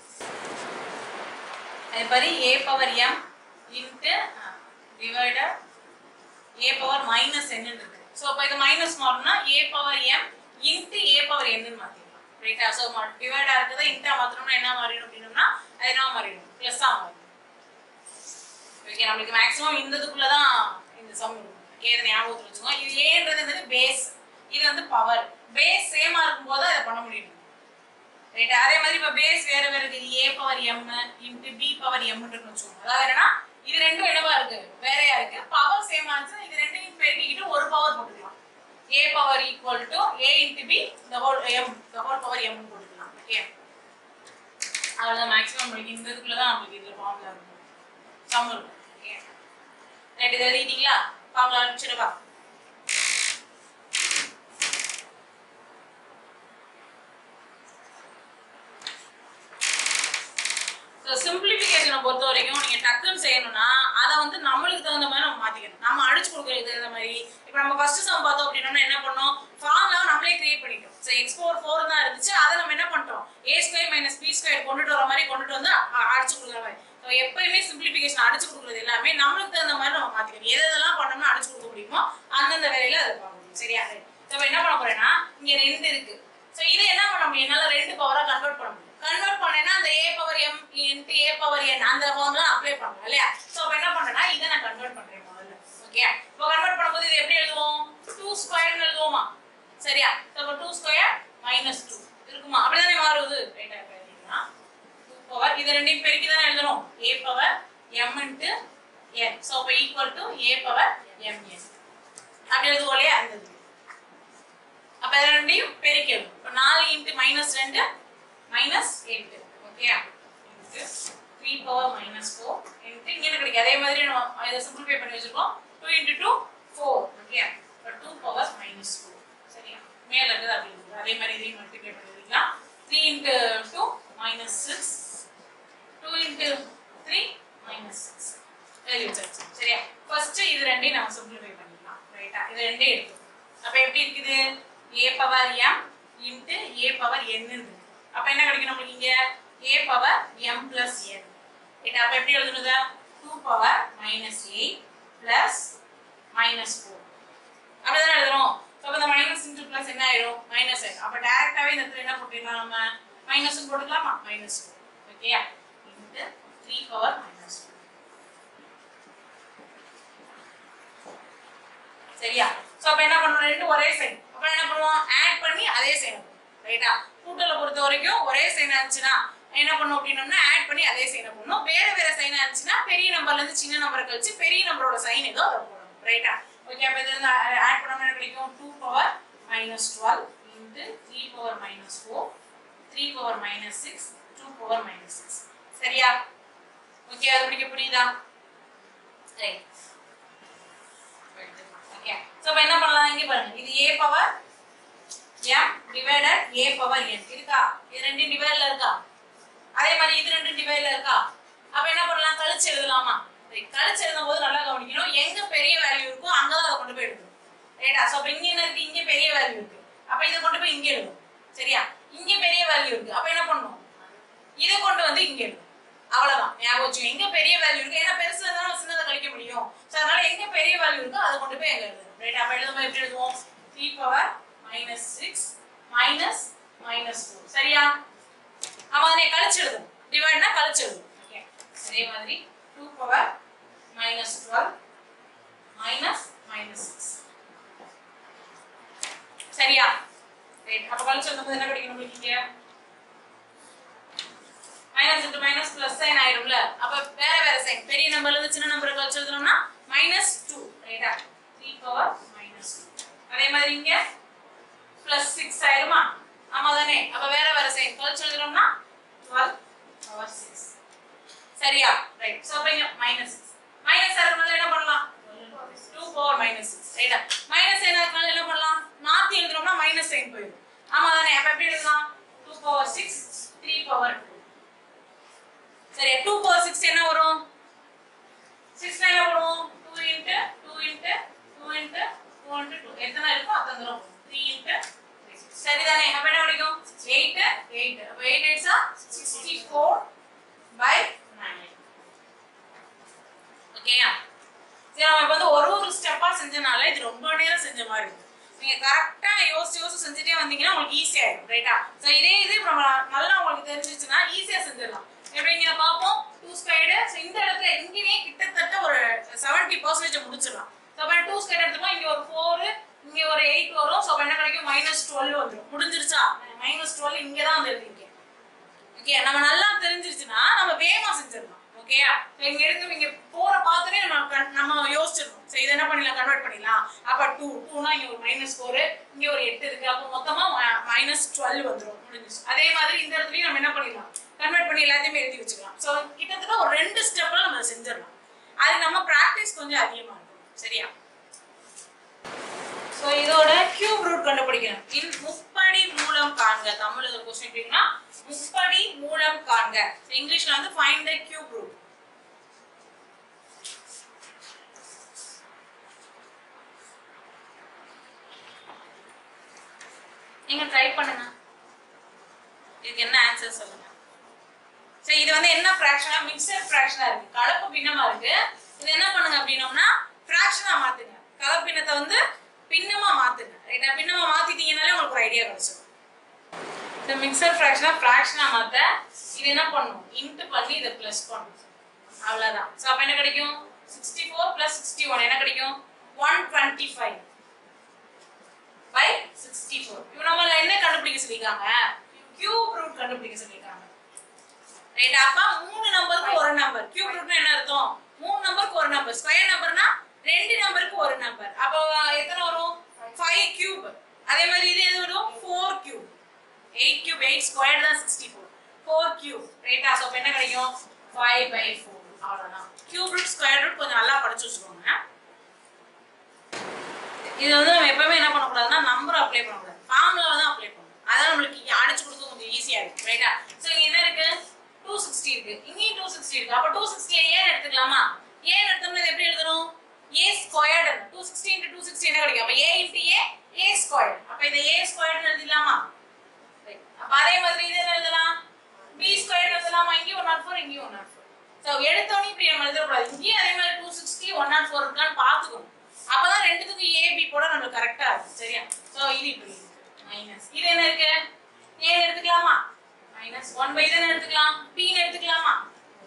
அதே மாதிரி a power m into divided a power minus n இருக்கு சோ அப்ப இது மைனஸ் மாறணும்னா a power m into a power n ன்னு மாத்திடலாம் ரைட்டா சோ டிவைடா இருக்கதை இன்டா மாத்தணும்னா என்ன மாறிடும் அப்படின்னோம்னா அது என்ன மாறிடும் பிளஸ்ஸா மாறிடும் ஓகே நம்மளுக்கு மேக்ஸிமம் இந்த இதுக்குள்ள தான் இந்த சம் இருக்கும் ஏது ஞாபகத்துல வச்சுக்கோங்க இது ஏன்றது என்னது பேஸ் இது வந்து பவர் பேஸ் சேமா இருக்கும்போது அதை பண்ண முடியும் ரைட் அதே மாதிரி இப்ப பேஸ் வேற வேற இருக்கு a power m into b power m வச்சுக்கோங்க அதாவது என்னன்னா இது ரெண்டும் என்னவா இருக்கு வேறையா இருக்கு பவர் சேமா இருந்துச்சு இது ரெண்டையும் பெருக்கிக்கிட்டு ஒரு பவர் போட்டுக்கலாம் a power equal to a into b the whole m the whole power m போட்டுக்கலாம் ஓகே அவ்வளவுதான் மேக்ஸிமம் நம்மளுக்கு இந்த இதுக்குள்ள தான் நம்மளுக்கு இதுல ஃபார்முலா இருக்கும் சம் இருக்கும் ஓகே ரைட் இது எழுதிட்டீங்களா ஃபார்முலா அனுப்பிச்சிடுவா சிம்பிளிஃபிகேஷனை பொறுத்த வரைக்கும் நீங்க டக்குன்னு செய்யணும்னா அதை வந்து நம்மளுக்கு தகுந்த மாதிரி நம்ம மாத்திக்கணும் நம்ம அடிச்சு கொடுக்கறதுக்கு தகுந்த மாதிரி இப்போ நம்ம ஃபர்ஸ்ட் சம் பார்த்தோம் அப்படின்னா என்ன பண்ணோம் ஃபார்முலா நம்மளே கிரியேட் பண்ணிட்டோம் ஸோ எக்ஸ் ஃபோர் ஃபோர் தான் இருந்துச்சு அதை நம்ம என்ன பண்ணிட்டோம் a square minus B square கொண்டுட்டு வர மாதிரி கொண்டுட்டு வந்து அ- அடிச்சு கொடுக்குற மாதிரி ஸோ எப்பயுமே சிம்பிளிஃபிகேஷன் அடிச்சு கொடுக்குறது எல்லாமே நம்மளுக்கு தகுந்த மாதிரி நம்ம மாத்திக்கணும் எது எதெல்லாம் பண்ணோம்னா அடிச்சு கொடுக்க முடியுமோ அந்தந்த வேலையில அதை பார்க்கணும் சரியா ஸோ என்ன பண்ண போறேன்னா இங்க ரெண்டு இருக்கு ஸோ இதை என்ன பண்ண முடியும் என்னால ரெண்டு பவரா கன்வெர்ட் பண்ண முடியும் கன்வெர்ட் பண்ணேன்னா அந்த a power m into a power n அந்த ஃபார்ம்லாம் அப்ளை பண்ணலாம் இல்லையா ஸோ அப்போ என்ன பண்றேன்னா இதை நான் கன்வெர்ட் பண்றேன் முதல்ல ஓகே இப்போ கன்வெர்ட் பண்ணும்போது இது எப்படி எழுதுவோம் டூ ஸ்கொயர்னு எழுதுவோமா சரியா ஸோ அப்போ டூ ஸ்கொயர் மைனஸ் டூ இருக்குமா அப்படிதானே மாறுது ரைட்டா எழுதிங்கன்னா டூ பவர் இது ரெண்டையும் பெருக்கி தானே எழுதணும் a power m into n so அப்போ equal to a power m n அப்படி எழுதுவோம் இல்லையா அந்த இது அப்ப இது ரெண்டையும் பெருக்கணும் இப்போ நாலு இன்ட்டு மைனஸ் ரெண்டு மைனஸ் எட்டு okay into three power minus four into இங்கே கிடைக்கும் அதே மாதிரி நம்ம இதை சிம்பிளிஃபை பண்ணி வச்சிருக்கோம் two into two four okay இப்போ டூ பவர் மைனஸ் ஃபோர் சரியா மேல இருக்குது அப்படி இருக்குது அதே மாதிரி இதையும் மல்டிப்ளை பண்ணிருக்கலாம் three into two minus six two into three minus six எழுதி வச்சாச்சு சரியா ஃபர்ஸ்ட் இது ரெண்டையும் நம்ம சிம்பிளிஃபை பண்ணிக்கலாம் ரைட்டா இது ரெண்டையும் எடுத்து அப்ப எப்படி இருக்குது a power m into a power n இருக்கு அப்ப என்ன கிடைக்கும் நம்மளுக்கு இங்க a power m plus n இது அப்ப எப்படி எழுதுறது 2 power minus eight plus minus four அப்படிதானே எழுதுறோம் ஸோ அப்ப இந்த மைனஸ் இன்ட்டு பிளஸ் என்ன ஆயிடும் மைனஸ் ஆயிடும் அப்ப டைரக்டாவே இந்த இடத்துல என்ன போட்டுக்கலாம் நம்ம மைனஸ் போட்டுக்கலாமா minus four okay into three power minus four சரியா சோ அப்ப என்ன பண்ணணும் ரெண்டு ஒரே சைன் அப்ப என்ன பண்ணுவோம் ஆட் பண்ணி அதே சைன் ரைட்டா கூட்டல பொறுத்த வரைக்கும் ஒரே சைன் ஆச்சுன்னா என்ன பண்ணும் அப்படின்னோம்னா ஆட் பண்ணி அதே சைனை பண்ணணும் வேற வேற சைனா இருந்துச்சுன்னா பெரிய நம்பர்ல இருந்து சின்ன நம்பரை கழிச்சு பெரிய நம்பரோட சைன் ஏதோ அதை போடணும் ரைட்டா ஓகே அப்ப இது ஆட் பண்ணோம்னா என்ன கிடைக்கும் 2 power minus twelve into three power minus four three power minus six two power minus six சரியா ஓகே அது பிடிக்க புரியுதா ரைட் ஓகே சோ அப்ப என்ன பண்ணலாம் இங்க பாருங்க இது a power m divided a power n இருக்கா இது ரெண்டு டிவைட்ல இருக்கா அதே மாதிரி இது ரெண்டு டிவைட்ல இருக்கா அப்ப என்ன பண்ணலாம் கழிச்சு எழுதலாமா சரி, கழிச்சு எழுதும் போது நல்லா கவனிக்கணும் எங்க பெரிய வேல்யூ இருக்கோ அங்கதான் அதை கொண்டு போய் எழுதணும் ரைட்டா சோ அப்ப இங்க என்ன இருக்கு இங்க பெரிய வேல்யூ இருக்கு அப்ப இதை கொண்டு போய் இங்க எழுதணும் சரியா இங்க பெரிய வேல்யூ இருக்கு அப்ப என்ன பண்ணணும் இதை கொண்டு வந்து இங்க எழுதணும் அவ்வளவுதான் ஞாபகம் வச்சுக்கோங்க. எங்க பெரிய வேல்யூ இருக்கு ஏன்னா பெருசுல தான் சின்னதை கழிக்க முடியும் சோ அதனால எங்க பெரிய வேல்யூ இருக்கோ அதை கொண்டு போய் எங்க எழுதணும் ரைட் அப்ப எழுதும்போது எப்படி எழுதுவோம் three power minus six minus minus four சரியா அவன் அதனை கழிச்சு எழுதணும் டிவைட்னா கழிச்சு எழுதணும் ஓகே அதே மாதிரி two power minus twelve minus minus six சரியா ரைட் அப்ப கழிச்சு எழுதும்போது என்ன கிடைக்கும் நம்மளுக்கு இங்க minus into minus plus sign ஆயிடும்ல அப்ப வேற வேற சைன் பெரிய நம்பர்ல இருந்து சின்ன நம்பரை கழிச்சு எழுதணும்னா மைனஸ் டூ ரைட்டா த்ரீ பவர் மைனஸ் டூ அதே மாதிரி இங்க பிளஸ் சிக்ஸ் ஆயிருமா ஆமா தானே அப்ப வேற வேற சைன் கழிச்சு எழுதுறோம்னா டுவெல் பவர் சிக்ஸ் சரியா ரைட் சோ அப்ப இங்க மைனஸ் சிக்ஸ் மைனஸ் ஆகிறதுனால என்ன பண்ணலாம் டூ பவர் மைனஸ் சிக்ஸ் ரைட்டா மைனஸ் சைன் ஆகிறதுனால என்ன பண்ணலாம் மாத்தி எழுதுறோம்னா மைனஸ் சைன் போயிடும் ஆமா தானே அப்ப எப்படி எழுதலாம் two power six three power two சரி டூ பவர் சிக்ஸ் என்ன வரும் சிக்ஸ் என்ன வரும் two into two into two into two into two எத்தனை இருக்கோ அத்தனை தூரம் த்ரீ இன்ட்டு சரிதானே அப்ப என்ன கிடைக்கும் எயிட் எயிட் அப்ப எயிட் எயிட்ஸா சிக்ஸ்டி ஃபோர் பை நைன் ஓகேயா சரி நம்ம இப்ப வந்து ஒரு ஒரு ஸ்டெப்பா செஞ்சனால இது ரொம்ப நேரம் செஞ்ச மாதிரி இருக்கு நீங்க கரெக்டா யோசிச்சு யோசிச்சு செஞ்சுட்டே வந்தீங்கன்னா உங்களுக்கு ஈஸியா இருக்கும் ரைட்டா சோ இதே இது இப்ப நம்ம நல்லா உங்களுக்கு தெரிஞ்சிச்சுன்னா ஈஸியா செஞ்சிடலாம் எப்படிங்க பார்ப்போம் டூ ஸ்கொயர்டு ஸோ இந்த இடத்துல இங்கேயே கிட்டத்தட்ட ஒரு செவன்டி பர்சன்டேஜ் முடிச்சிடலாம் ஸோ அப்போ டூ ஸ்கொயர் எடுத்துக்கலாம் இங்க ஒரு ஃபோர் இங்க ஒரு எயிட் வரும் ஸோ அப்போ என்ன கிடைக்கும் மைனஸ் டுவெல் வந்துடும் முடிஞ்சிருச்சா மைனஸ் டுவெல் இங்கே தான் வந்து எழுதிருக்கேன் ஓகே நம்ம நல்லா தெரிஞ்சிருச்சுன்னா நம்ம வேகமா செஞ்சிடலாம் ஓகேயா இங்க எடுத்து இங்க போற பார்த்தோன்னே நம்ம கண்- நம்ம யோசிச்சிடணும் சரி இதை என்ன பண்ணிடலாம் கன்வெர்ட் பண்ணிடலாம் அப்ப டூ டூனா இங்க ஒரு மைனஸ் ஃபோர் இங்க ஒரு எட்டு இருக்கு அப்போ மொத்தமா மைனஸ் டுவெல் வந்துடும் முடிஞ்சிச்சு அதே மாதிரி இந்த இடத்துலயும் நம்ம என்ன பண்ணிடலாம் கன்வெர்ட் பண்ணி எல்லாத்தையுமே எழுதி வச்சுக்கலாம் ஸோ கிட்டத்தட்ட ஒரு ரெண்டு ஸ்டெப்ல நம்ம செஞ்சிடலாம் அது நம்ம பிராக்டிஸ் கொஞ்சம் அதிகமா இருக்கும் சரியா சோ இதோட கியூப் ரூட் கண்டுபிடிக்கணும் இன் முப்படி மூலம் காண்க தமிழ்ல ஒரு கொஸ்டின் எப்படின்னா முப்படி மூலம் காண்க So, இங்கிலீஷ்ல வந்து ஃபைண்ட் த கியூப் ரூட் நீங்க ட்ரை பண்ணுங்க இதுக்கு என்ன ஆன்சர் சொல்லுங்க சரி இது வந்து என்ன ஃபிராக்ஷனா மிக்சர் ஃபிராக்ஷனா இருக்கு கலப்பு பின்னமா இருக்கு இது என்ன பண்ணுங்க அப்படின்னோம்னா ஃபிராக்ஷனா மாத்துங்க கலப்பு பின்னத்தை வந்து பின்னமா மாத்துங்க ரைட்டா பின்னமா மாத்திட்டீங்கனாலே உங்களுக்கு ஒரு ஐடியா கிடைச்சிடும் இந்த மிக்சர் ஃபிராக்ஷனா ஃபிராக்ஷனா மாத்த இது என்ன பண்ணும் இன்ட் பண்ணி இதை ப்ளஸ் பண்ணும் அவ்வளவுதான் சோ அப்ப என்ன கிடைக்கும் 64 ஃபோர் பிளஸ் சிக்ஸ்டி ஒன் என்ன கிடைக்கும் one twenty five by sixty four இப்போ நம்மள என்ன கண்டுபிடிக்க சொல்லியிருக்காங்க கியூப் ரூட் கண்டுபிடிக்க சொல்லியிருக்காங்க ரைட் அப்ப மூணு நம்பருக்கு ஒரு நம்பர் கியூப் ரூட்னா என்ன அர்த்தம் மூணு நம்பருக்கு ஒரு நம்பர் ஸ்கொயர் நம்பர்னா ரெண்டு நம்பருக்கு ஒரு நம்பர் அப்போ எத்தனை வரும் ஃபைவ் கியூப் அதே மாதிரி இது எது வரும் four cube eight cube eight square தான் சிக்ஸ்டி ஃபோர் ஃபோர் கியூப் ரைட்டா ஸோ அப்போ என்ன கிடைக்கும் ஃபைவ் பை ஃபோர் அவ்வளோதான் கியூப் ரூட் ஸ்கொயர் ரூட் கொஞ்சம் நல்லா படிச்சு வச்சுக்கோங்க இது வந்து நம்ம எப்பவுமே என்ன பண்ணக்கூடாதுன்னா நம்பர் அப்ளை பண்ணக்கூடாது ஃபார்முலா தான் அப்ளை பண்ணணும் அதான் நம்மளுக்கு இங்க அடிச்சு கொடுக்க கொஞ்சம் ஈஸியா இருக்கு ரைட்டா சோ இங்க என்ன இருக்கு டூ சிக்ஸ்டி இருக்கு இங்கேயும் டூ சிக்ஸ்டி இருக்கு அப்ப டூ சிக்ஸ்டி ஏன் எடுத்துக்கலாமா ஏன் எடுத்தோம்னா இது எப்படி எழுதணும் a squared two sixty into two sixty என்ன கிடைக்கும் அப்ப A into A A square அப்ப இதை ஏ ஸ்கொயர்னு எழுதிடலாமா Right. அப்ப அதே மாதிரி இது என்ன எழுதலாம் பி ஸ்கொயர் எழுதலாமா இங்கேயும் ஒன் நாட் ஃபோர் இங்கேயும் ஒன் நாட் ஃபோர் ஸோ எடுத்தோடனே இப்படி நம்ம எழுதக்கூடாது இங்கேயும் அதே மாதிரி two sixty one not four இருக்கான்னு பார்த்துக்கணும் அப்பதான் ரெண்டுத்துக்கும் ஏ பி போட நம்மளுக்கு கரெக்டா இருக்கும் சரியா ஸோ இது இப்படி இருக்கு மைனஸ் இது என்ன இருக்கு ஏ எடுத்துக்கலாமா மைனஸ் ஒன் பை தானே எடுத்துக்கலாம் பின்னு எடுத்துக்கலாமா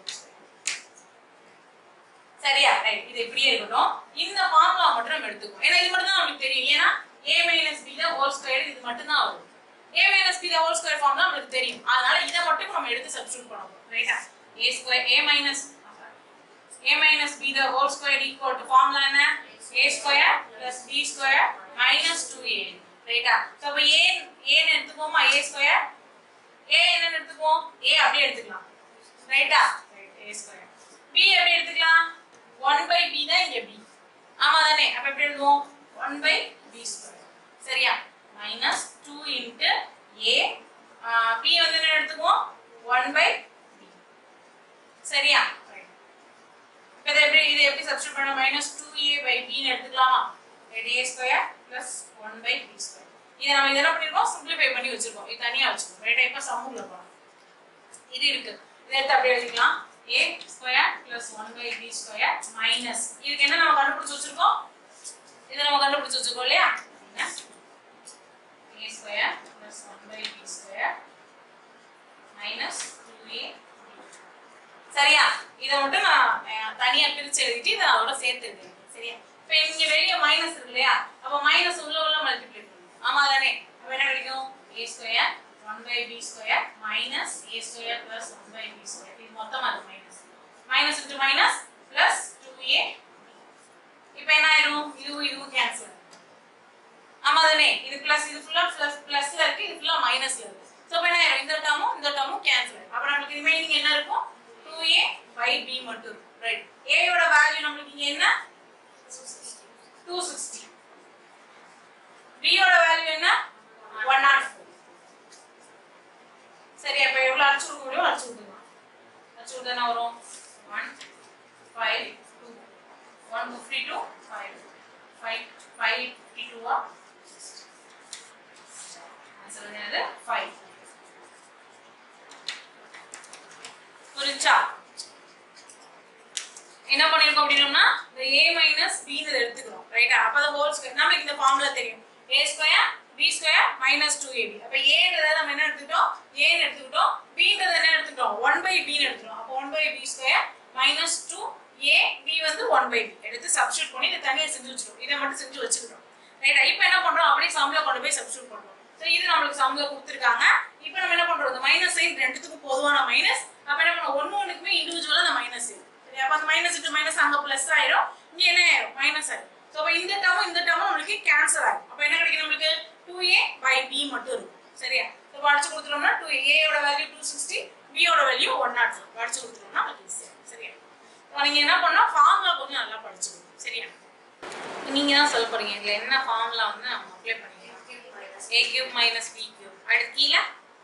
சரியா ரைட் இது இப்படியே இருக்கட்டும் இந்த ஃபார்முலா மட்டும் நம்ம எடுத்துக்கோம் ஏன்னா இது மட்டும் தான் நமக்கு தெரியும் ஏன்னா a மைனஸ் பி தான் ஹோல் ஸ்கொயர் இது மட்டும் தான் வரும் a minus b the whole square form தான் நமக்கு தெரியும் அதனால இதை மட்டும் நம்ம எடுத்து சப்ஸ்டிட்யூட் பண்ண போறோம் ரைட்டா a square a minus a minus b the whole square equal to formula என்ன a square plus b square minus 2a ரைட்டா சோ அப்ப a a ன்னு எடுத்துக்கோமா a square a என்னன்னு எடுத்துக்குவோம் a அப்படியே எடுத்துக்கலாம் ரைட்டா a square b எப்படி எடுத்துக்கலாம் 1 by b தான் இங்க b ஆமா தானே அப்ப எப்படி எழுதுவோம் 1 by b square சரியா minus 2 into a ah, b வந்து என்ன எடுத்துக்குவோம் 1 by b சரியா இப்போ இதை எப்படி இது எப்படி சப்ஸ்டிட் பண்ண மைனஸ் டூ ஏ பை பின்னு எடுத்துக்கலாமா a square plus one by b square இதை நம்ம இதெல்லாம் பண்ணிருக்கோம் சிம்பிளிஃபை பண்ணி வச்சிருக்கோம் இது தனியா வச்சிருக்கோம் ரைட்டா இப்போ சமூகல போகலாம் இது இருக்கு இதை எடுத்து அப்படியே எழுதிக்கலாம் a square plus one by b square minus இதுக்கு என்ன நம்ம கண்டுபிடிச்சு வச்சிருக்கோம் இதை நம்ம கண்டுபிடிச்சு வச்சிருக்கோம் இல்லையா a square plus one by b square minus two a சரியா இதை மட்டும் நான் அஹ், தனியா பிரிச்சு எழுதிட்டு இதை அதோட சேர்த்து எழுதுறேன் சரியா இப்போ இங்க வெளிய மைனஸ் இருக்கு இல்லையா அப்ப மைனஸ் உள்ள உள்ள மல்டிப்ளை பண்ணும் ஆமா தானே அப்ப என்ன கிடைக்கும் a square one by b square minus a square plus one by b square இது மொத்தமா அது minus minus into minus plus two a இப்போ என்ன ஆயிடும் இதுவும் இதுவும் கேன்சல் ஆமா தானே இது பிளஸ் இது ஃபுல்லா பிளஸ் பிளஸ்ல இருக்கு இது ஃபுல்லா மைனஸ்ல இருக்கு சோ அப்ப என்ன ஆயிடும் இந்த டேர்மும் இந்த டேர்மும் கேன்சல் அப்ப நமக்கு ரிமைனிங் என்ன இருக்கும் 2a by b மட்டும் இருக்கும் ரைட் a யோட வேல்யூ நமக்கு இங்க என்ன 260 b யோட வேல்யூ என்ன 104 சரி அப்ப எவ்வளவு அடிச்சு கொடுக்க முடியும் அடிச்சு கொடுக்கலாம் அடிச்சு கொடுத்தா என்ன வரும் 1 5 2 152 5 5 552 ஆ ஆன்சர் என்னது 5 புரிஞ்சா என்ன பண்ணிருக்கோம் அப்படின்னா இந்த a மைனஸ் b ன்னு எடுத்துக்கிறோம் ரைட்டா அப்ப அந்த ஹோல் ஸ்கொயர் நமக்கு இந்த ஃபார்முலா தெரியும் a square b square minus two a b அப்ப ஏன்றதை நம்ம என்ன எடுத்துக்கிட்டோம் a ன்னு எடுத்துக்கிட்டோம் bன்றதை என்ன எடுத்துக்கிட்டோம் ஒன் பை b ன்னு எடுத்துக்கிறோம் அப்போ one by b square minus two a b வந்து ஒன் பை பி எடுத்து சப்ஸ்டியூட் பண்ணி இதை தனியாக செஞ்சு வச்சிருக்கோம் இதை மட்டும் செஞ்சு வச்சுக்கிட்டோம் ரைட்டா இப்போ என்ன பண்றோம் அப்படியே சம்ல கொண்டு போய் சப்ஸ்டியூட் பண்றோம் ஸோ இது நம்மளுக்கு சம்ல கொடுத்துருக்காங்க இப்போ நம்ம என்ன பண்றோம் இந்த மைனஸ் சைன் ரெண்டுத்துக்கும் பொதுவான மைனஸ் அப்ப என்ன பண்ணுவோம் ஒன்னு ஒண்ணுக்குமே இண்டிவிஜுவலா அந்த மைனஸ் இருக்கு சரி அப்ப அந்த மைனஸ் இன்டு மைனஸ் அங்க பிளஸ் ஆயிரும் இங்க என்ன ஆயிரும் மைனஸ் ஆயிரும் ஸோ அப்ப இந்த டேர்மும் இந்த டேர்மும் நம்மளுக்கு கேன்சல் ஆகும் அப்ப என்ன கிடைக்கும் நம்மளுக்கு டூ ஏ பை பி மட்டும் இருக்கும் சரியா ஸோ படிச்சு கொடுத்துட்டோம்னா டூ ஏயோட வேல்யூ டூ சிக்ஸ்டி பியோட வேல்யூ ஒன் நாட் ஃபோர் படிச்சு கொடுத்துட்டோம்னா நமக்கு ஈஸியா சரியா இப்போ நீங்க என்ன பண்ணா ஃபார்முலா கொஞ்சம் நல்லா படிச்சுக்கணும் சரியா நீங்க தான் சொல்ல போறீங்க இதுல என்ன ஃபார்முலா வந்து நம்ம அப்ளை பண்ணிக்கலாம் a cube minus b cube அடுத்து கீழே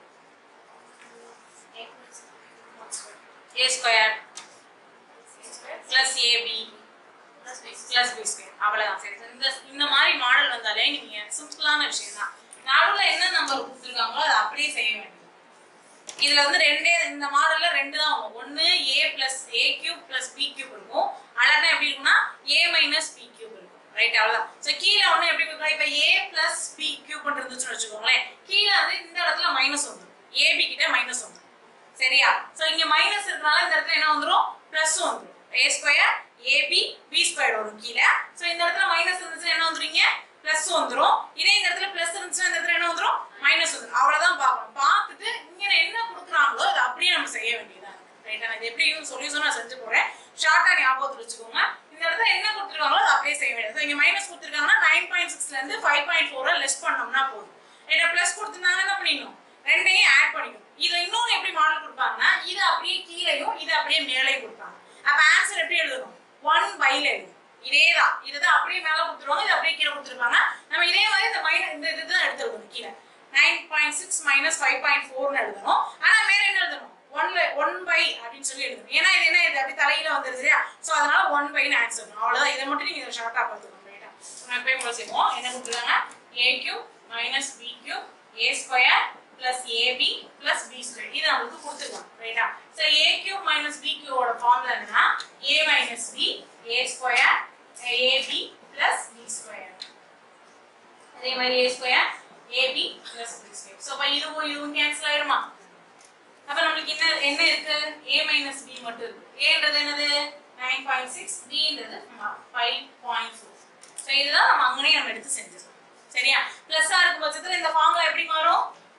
a square plus ab plus b square அவ்வளவுதான் சரி சரி. இந்த இந்த மாதிரி மாடல் வந்தாலே நீங்க சிம்பிளான விஷயம் தான் நடுவுல என்ன நம்பர் கொடுத்துருக்காங்களோ அதை அப்படியே செய்ய வேண்டியது இதுல வந்து ரெண்டே இந்த மாடல்ல ரெண்டு தான் வரும் ஒன்னு a plus a cube plus b cube இருக்கும் அல்லாட்டா எப்படி இருக்கும்னா a மைனஸ் பி கியூப் இருக்கும் ரைட் அவ்வளவுதான் ஸோ கீழே ஒண்ணு எப்படி இருக்கும் இப்ப a பிளஸ் பி கியூப் இருந்துச்சுன்னு வச்சுக்கோங்களேன் கீழே வந்து இந்த இடத்துல மைனஸ் வந்துடும் ab கிட்ட மைனஸ் வந்துடும் சரியா சோ இங்க மைனஸ் இருக்கனால இந்த இடத்துல என்ன வந்துரும் பிளஸ் வந்துரும் a square ab b square வரும் கீழே சோ இந்த இடத்துல மைனஸ் இருந்துச்சுன்னா என்ன வந்துருங்க பிளஸ் வந்துரும் இதே இந்த இடத்துல பிளஸ் இருந்துச்சுன்னா இந்த இடத்துல என்ன வந்துரும் மைனஸ் வந்துரும் அவ்வளவுதான் பார்க்கணும் பார்த்துட்டு இங்க என்ன கொடுக்குறாங்களோ அதை அப்படியே நம்ம செய்ய வேண்டியதா ரைட்டா நான் இது எப்படி சொல்யூஷன் நான் செஞ்சு போறேன் ஷார்ட்டா ஞாபகத்துல வச்சுக்கோங்க இந்த இடத்துல என்ன கொடுத்துருக்காங்களோ அதை அப்படியே செய்ய வேண்டியது So, இங்க மைனஸ் கொடுத்துருக்காங்கன்னா நைன் பாயிண்ட் சிக்ஸ்ல இருந்து ஃபைவ் பாயிண்ட் ஃபோரை லெஸ் பண்ணோம்னா போதும் ரைட்டா பிளஸ் கொடுத்துருந்தாங்க என்ன பண்ணிடணும் ரெண்டையும் ஆட் பண்ணிக்கணும் இதுல இன்னொன்னு எப்படி மாடல் கொடுப்பாங்கன்னா இது அப்படியே கீழையும் இது அப்படியே மேலையும் கொடுப்பாங்க அப்ப ஆன்சர் எப்படி எழுதணும் ஒன் பைல எழுதணும் இதேதான் இதுதான் அப்படியே மேல கொடுத்துருவாங்க இது அப்படியே கீழே கொடுத்துருப்பாங்க நம்ம இதே மாதிரி இந்த மைனஸ் இந்த இதுதான் எடுத்து எழுதணும் கீழே nine point six minus five point ஃபோர்னு எழுதணும் ஆனா மேல என்ன எழுதணும் ஒன்ல ஒன் பை அப்படின்னு சொல்லி எழுதணும் ஏன்னா இது என்ன இது அப்படி தலையில வந்துருது இல்லையா சோ அதனால ஒன் பைன்னு ஆன்சர் பண்ணணும் அவ்வளவுதான் இதை மட்டும் நீங்க ஷார்ட்டா பார்த்துக்கணும் ரைட்டா நம்ம எப்பயும் போல செய்வோம் என்ன கொடுத்துருக்காங்க a cube minus b cube a square plus a b plus b square இது நமக்கு கொடுத்துருக்காங்க ரைட்டா so a cube minus b கியூவோட ஃபார்முலா என்னன்னா a minus b a square a b plus b square அதே மாதிரி a square a b plus b square so அப்போ இதுவும் இதுவும் கேன்சல் ஆயிருமா அப்ப நம்மளுக்கு என்ன என்ன இருக்கு a மைனஸ் b மட்டும் இருக்கு ஏன்றது என்னது நைன் பாயிண்ட் சிக்ஸ் பின்றது ஃபைவ் பாயிண்ட் ஃபோர் ஸோ இதுதான் நம்ம அங்கனே நம்ம எடுத்து செஞ்சிருக்கோம் சரியா பிளஸ்ஸா இருக்கும் பட்சத்துல இந்த ஃபார்முலா எப்படி மாறும்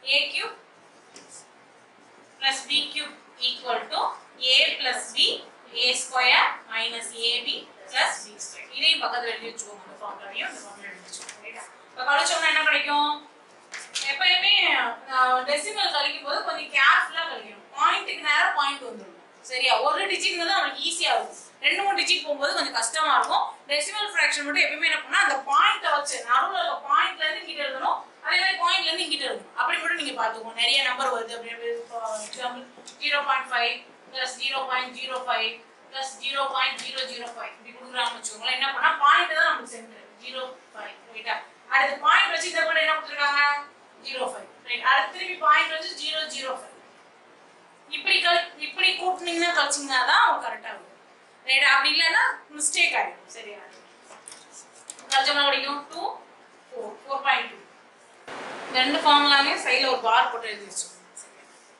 a cube plus b cube equal to a plus b a square minus ab plus b square இதையும் பக்கத்துல எழுதி வச்சுக்கோங்க இந்த ஃபார்முலாவையும் இந்த ஃபார்முலா எழுதி வச்சுக்கோங்க ரைட்டா இப்போ கழிச்சோம்னா என்ன கிடைக்கும் எப்பயுமே டெசிமல் கழிக்கும் போது கொஞ்சம் கேர்ஃபுல்லா கழிக்கணும் பாயிண்ட்டுக்கு நேரம் பாயிண்ட் வந்துடும் சரியா ஒரு டிஜிட் தான் நமக்கு ஈஸியா இருக்கும் ரெண்டு மூணு டிஜிட் போகும்போது கொஞ்சம் கஷ்டமா இருக்கும் டெசிமல் ஃபிராக்ஷன் மட்டும் எப்பயுமே என்ன பண்ணா அந்த பாயிண்ட்டை வச்சு நடுவில் இருக்க பாயிண்ட்ல இருந்து இங்கிட்ட எழுதணும் அதே மாதிரி பாயிண்ட்ல இருந்து இங்கிட்ட எழுதணும் அப்படி மட்டும் நீங்க பாத்துக்கோங்க நிறைய நம்பர் வருது அப்படி example zero point five plus zero point zero five plus zero point zero zero five இப்படி கொடுக்குறாங்கன்னு வச்சுக்கோங்களேன் என்ன பண்ணா பாயிண்ட் தான் நமக்கு சென்டர் ஜீரோ ஃபைவ் ரைட்டா அடுத்து பாயிண்ட் வச்சு இந்த கூட என்ன கொடுத்துருக்காங்க ஜீரோ ஃபைவ் ரைட் அடுத்து திருப்பி பாயிண்ட் வச்சு ஜீரோ ஜீரோ ஃபைவ் இப்படி கல் இப்படி கூட்டினீங்கன்னா கழிச்சிங்கன்னா தான் அவங்க கரெக்டாக இருக்கும் ரைட் அப்படி இல்லைன்னா மிஸ்டேக் ஆகிடும் சரியா கழிச்சோம்னா கிடைக்கும் two four four point two ரெண்டு ஃபார்முலாமே சைடில் ஒரு பார் போட்டு எழுதி வச்சுக்கோங்க சரியா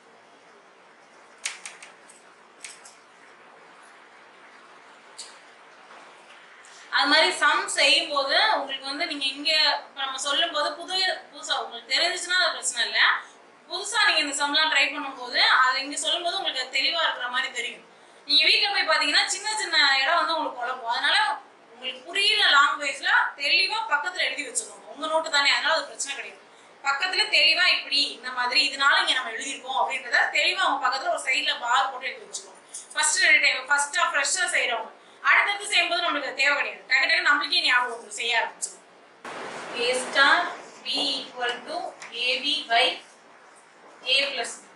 அது மாதிரி சம் செய்யும் போது உங்களுக்கு வந்து நீங்க இங்க இப்ப நம்ம சொல்லும் போது புது புதுசா உங்களுக்கு தெரிஞ்சுச்சுன்னா அது பிரச்சனை இல்ல புதுசா நீங்க இந்த சம்லாம் ட்ரை பண்ணும்போது அது இங்க சொல்லும் போது உங்களுக்கு அது தெளிவா இருக்கிற மாதிரி தெரியும் நீங்க வீட்ல போய் பாத்தீங்கன்னா சின்ன சின்ன இடம் வந்து உங்களுக்கு குழப்பம் அதனால உங்களுக்கு புரியல லாங்குவேஜ்ல தெளிவா பக்கத்துல எழுதி வச்சுக்கோங்க உங்க நோட்டு தானே அதனால அது பிரச்சனை கிடையாது பக்கத்துல தெளிவா இப்படி இந்த மாதிரி இதனால இங்க நம்ம எழுதியிருக்கோம் அப்படின்றத தெளிவா அவங்க பக்கத்துல ஒரு சைட்ல பார் போட்டு எழுதி வச்சுக்கோங்க ஃபர்ஸ்ட் ரெண்டு டைம் ஃபர்ஸ்டா ஃப்ரெஷ்ஷா செய்யறவங்க அடுத்தடுத்து செய்யும்போது நம்மளுக்கு அது தேவை கிடையாது டக்கு டக்கு நம்மளுக்கே ஞாபகம் வந்துரும், செய்ய ஆரம்பிச்சிடும் a star b equal to ab by a plus b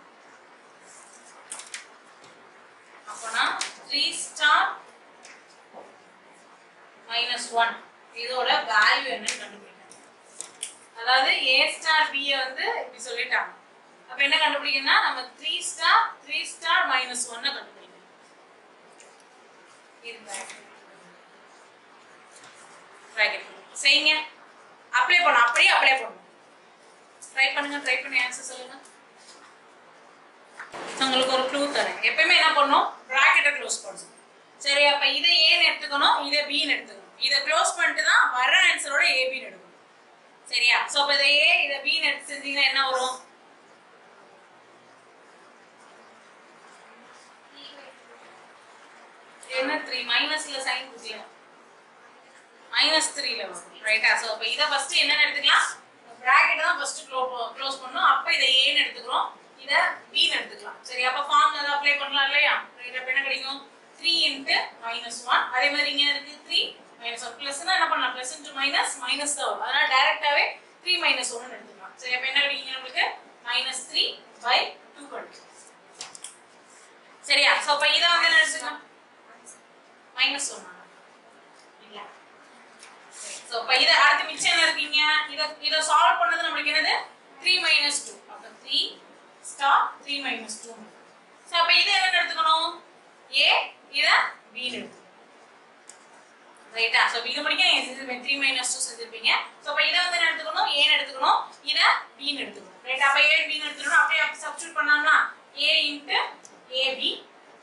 அப்பனா 3 star minus 1 இதோட வேல்யூ என்னன்னு கண்டுபிடிக்கணும் அதாவது a star b ய வந்து இப்படி சொல்லிட்டாங்க அப்ப என்ன கண்டுபிடிக்கணும்னா நம்ம 3 star 3 star minus 1 கண்டுபிடிக்கணும் இது bracket. bracket. செய்யுங்க அப்ளை பண்ணணும் அப்படியே அப்ளை பண்ணணும் ட்ரை பண்ணுங்க ட்ரை பண்ணி ஆன்சர் சொல்லுங்க உங்களுக்கு ஒரு க்ளூ தரேன் எப்பயுமே என்ன பண்ணணும் பிராக்கெட்டை க்ளோஸ் பண்ணணும் சரி அப்ப இதை ஏன்னு எடுத்துக்கணும் இதை பின்னு எடுத்துக்கணும் இதை க்ளோஸ் பண்ணிட்டு தான் வர ஆன்சரோட ஏபின்னு எடுக்கணும் சரியா சோ அப்ப இதை ஏ இதை பின்னு எடுத்து செஞ்சீங்கன்னா என்ன வரும் என்ன த்ரீ மைனஸ்ல சைன் கொடுக்கல மைனஸ் த்ரீல வரும் ரைட்டா ஸோ அப்போ இதை ஃபர்ஸ்ட் என்னன்னு எடுத்துக்கலாம் ப்ராக்கெட் தான் ஃபர்ஸ்ட் க்ளோஸ் பண்ணணும் அப்போ இதை ஏன்னு எடுத்துக்கிறோம் இதை பின்னு எடுத்துக்கலாம் சரி அப்போ ஃபார்ம்ல அதை அப்ளை பண்ணலாம் இல்லையா ரைட் அப்போ என்ன கிடைக்கும் த்ரீ இன்ட்டு மைனஸ் ஒன் அதே மாதிரி இங்கே இருக்கு த்ரீ மைனஸ் ஒன் ப்ளஸ்னா என்ன பண்ணலாம் ப்ளஸ் இன்ட்டு மைனஸ் மைனஸ் தான் வரும் அதனால டேரெக்டாகவே த்ரீ மைனஸ் ஒன்னு எடுத்துக்கலாம் சரி அப்போ என்ன கிடைக்கும் நம்மளுக்கு மைனஸ் த்ரீ பை டூ கிடைக்கும் சரியா ஸோ அப்போ இதை வந்து என்ன எடுத்துக்கலாம் மைனஸ் ஒன்னா இல்லை ஸோ இப்போ இதை அடுத்து மிச்சம் என்ன இருக்கீங்க இதை இதை சால்வ் பண்ணது நம்மளுக்கு என்னது த்ரீ மைனஸ் டூ அப்போ three star three minus two so அப்போ இதை என்ன எடுத்துக்கணும் ஏ இதை பின்னு எடுத்துக்கணும் ரைட்டா ஸோ இது முடிக்க நீங்கள் செஞ்சிருப்பீங்க த்ரீ மைனஸ் டூ செஞ்சிருப்பீங்க ஸோ அப்போ இதை வந்து என்ன எடுத்துக்கணும் ஏன்னு எடுத்துக்கணும் இதை பின்னு எடுத்துக்கணும் ரைட் அப்போ ஏ பின்னு எடுத்துக்கணும் அப்படியே சப்ஸ்டியூட் பண்ணலாம்னா a into a b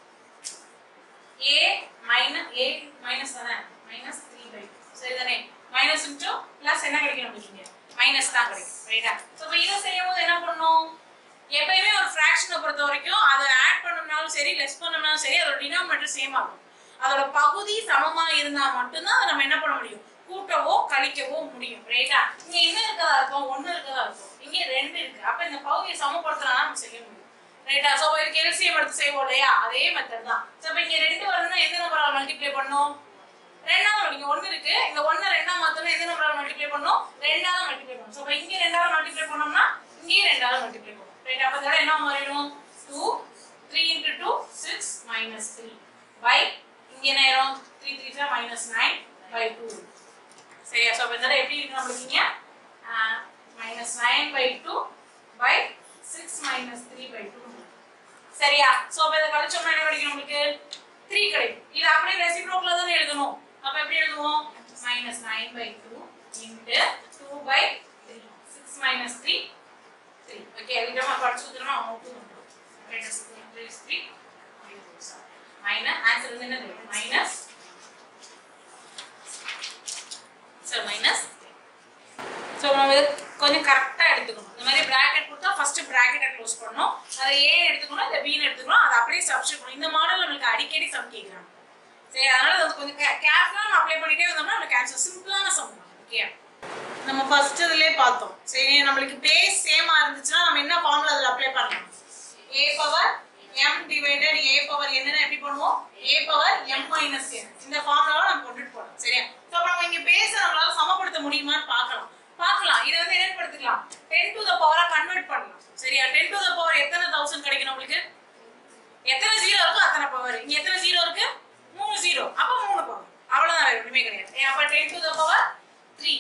a minus a minus தானே மைனஸ் த்ரீ பை சரிதானே மைனஸ் இன்டூ பிளஸ் என்ன கிடைக்கும் நம்மளுக்கு மைனஸ் தான் கிடைக்கும் ரைட்டா ஸோ இப்போ இதை செய்யும் போது என்ன பண்ணணும் எப்பயுமே ஒரு ஃப்ராக்ஷனை பொறுத்த வரைக்கும் அதை ஆட் பண்ணணும்னாலும் சரி லெஸ் பண்ணணும்னாலும் சரி அதோட டினாமினேட்டர் சேம் ஆகும் அதோட பகுதி சமமா இருந்தா மட்டும்தான் அதை நம்ம என்ன பண்ண முடியும் கூட்டவோ கழிக்கவோ முடியும் ரைட்டா இங்க என்ன இருக்கதா இருக்கும் ஒண்ணு இருக்கதா இருக்கும் இங்க ரெண்டு இருக்கு அப்ப இந்த பகுதியை சமப்படுத்தினா நம்ம செய்ய முடியும் ரைட்டா சோ இதுக்கு எல்சிஎம் எடுத்து செய்வோம் இல்லையா அதே மெத்தட் தான் சோ இப்போ இங்க ரெண்டு வரணும்னா எந்த நம்பரால் மல்டிப்ளை பண்ணும் ரெண்டாவது இங்க ஒண்ணு இருக்கு இந்த ஒண்ணு ரெண்டா மாத்தணும் எந்த நம்பரால் மல்டிப்ளை பண்ணும் ரெண்டாவது மல்டிப்ளை பண்ணும் சோ இப்போ இங்க ரெண்டாவது மல்டிப்ளை பண்ணோம்னா இங்கேயும் ரெண்டாவது மல்டிப்ளை பண்ணும் ரைட் அப்ப இதோட என்ன மாறிடும் 2 3 into 2 6 minus 3 by இங்க என்ன ஆயிரும் 3 3 is minus 9 by 2 சரியா சோ அப்ப இதோட எப்படி இருக்கு நம்மளுக்கு இங்க minus 9 by 2 by 6 minus 3 by 2 சரியா சோ அப்ப இத கழிச்சோம்னா என்ன கிடைக்கும் நமக்கு 3 கிடைக்கும் இது அப்படியே ரெசிப்ரோக்கலா தானே எழுதணும் அப்ப எப்படி எழுதுவோம் minus 9 by 2 into 2 by 3 6 minus 3 3 okay இதுமா படிச்சு திரும்ப அவுட் வந்துரும் மைனஸ் 3 is 3 மைனஸ் ஆன்சர் வந்து என்னது மைனஸ் சார் மைனஸ் ஸோ நம்ம இது கொஞ்சம் கரெக்டாக எடுத்துக்கணும் இந்த மாதிரி ப்ராக்கெட் கொடுத்தா ஃபர்ஸ்ட் பண்ணணும் அதை ஏ எடுத்துக்கணும் இல்லை பின்னு எடுத்துக்கணும் அதை அப்படியே சப்ஸ்டியூட் பண்ணணும் இந்த மாடல் நம்மளுக்கு அடிக்கடி சம் கேட்குறாங்க சரி அதனால அது வந்து கொஞ்சம் கேர்ஃபுல்லாக நம்ம அப்ளை பண்ணிட்டே வந்தோம்னா நம்மளுக்கு ஆன்சர் சிம்பிளான சம் ஓகே நம்ம ஃபர்ஸ்ட் இதுலயே பார்த்தோம் சரி நம்மளுக்கு பேஸ் சேமா இருந்துச்சுன்னா நம்ம என்ன ஃபார்முலா அதில் அப்ளை பண்ணலாம் a power m divided a power என்னன்னு எப்படி பண்ணுவோம் a power m minus n இந்த ஃபார்முலாவை நம்ம கொண்டுட்டு போறோம் சரியா ஸோ அப்போ நம்ம இங்க பேச நம்மளால சமப்படுத்த முடியுமான்னு பார்க்கலாம் பார்க்கலாம் இதை வந்து என்னன்னு படுத்துக்கலாம் டென் டு த பவரா கன்வெர்ட் பண்ணலாம் சரியா டென் டு த பவர் எத்தனை தௌசண்ட் கிடைக்கும் நம்மளுக்கு எத்தனை ஜீரோ இருக்கோ அத்தனை பவர் இங்க எத்தனை ஜீரோ இருக்கு மூணு ஜீரோ அப்ப மூணு பவர் அவ்வளவுதான் வேற ஒண்ணுமே கிடையாது ஏன் அப்ப ten to the power three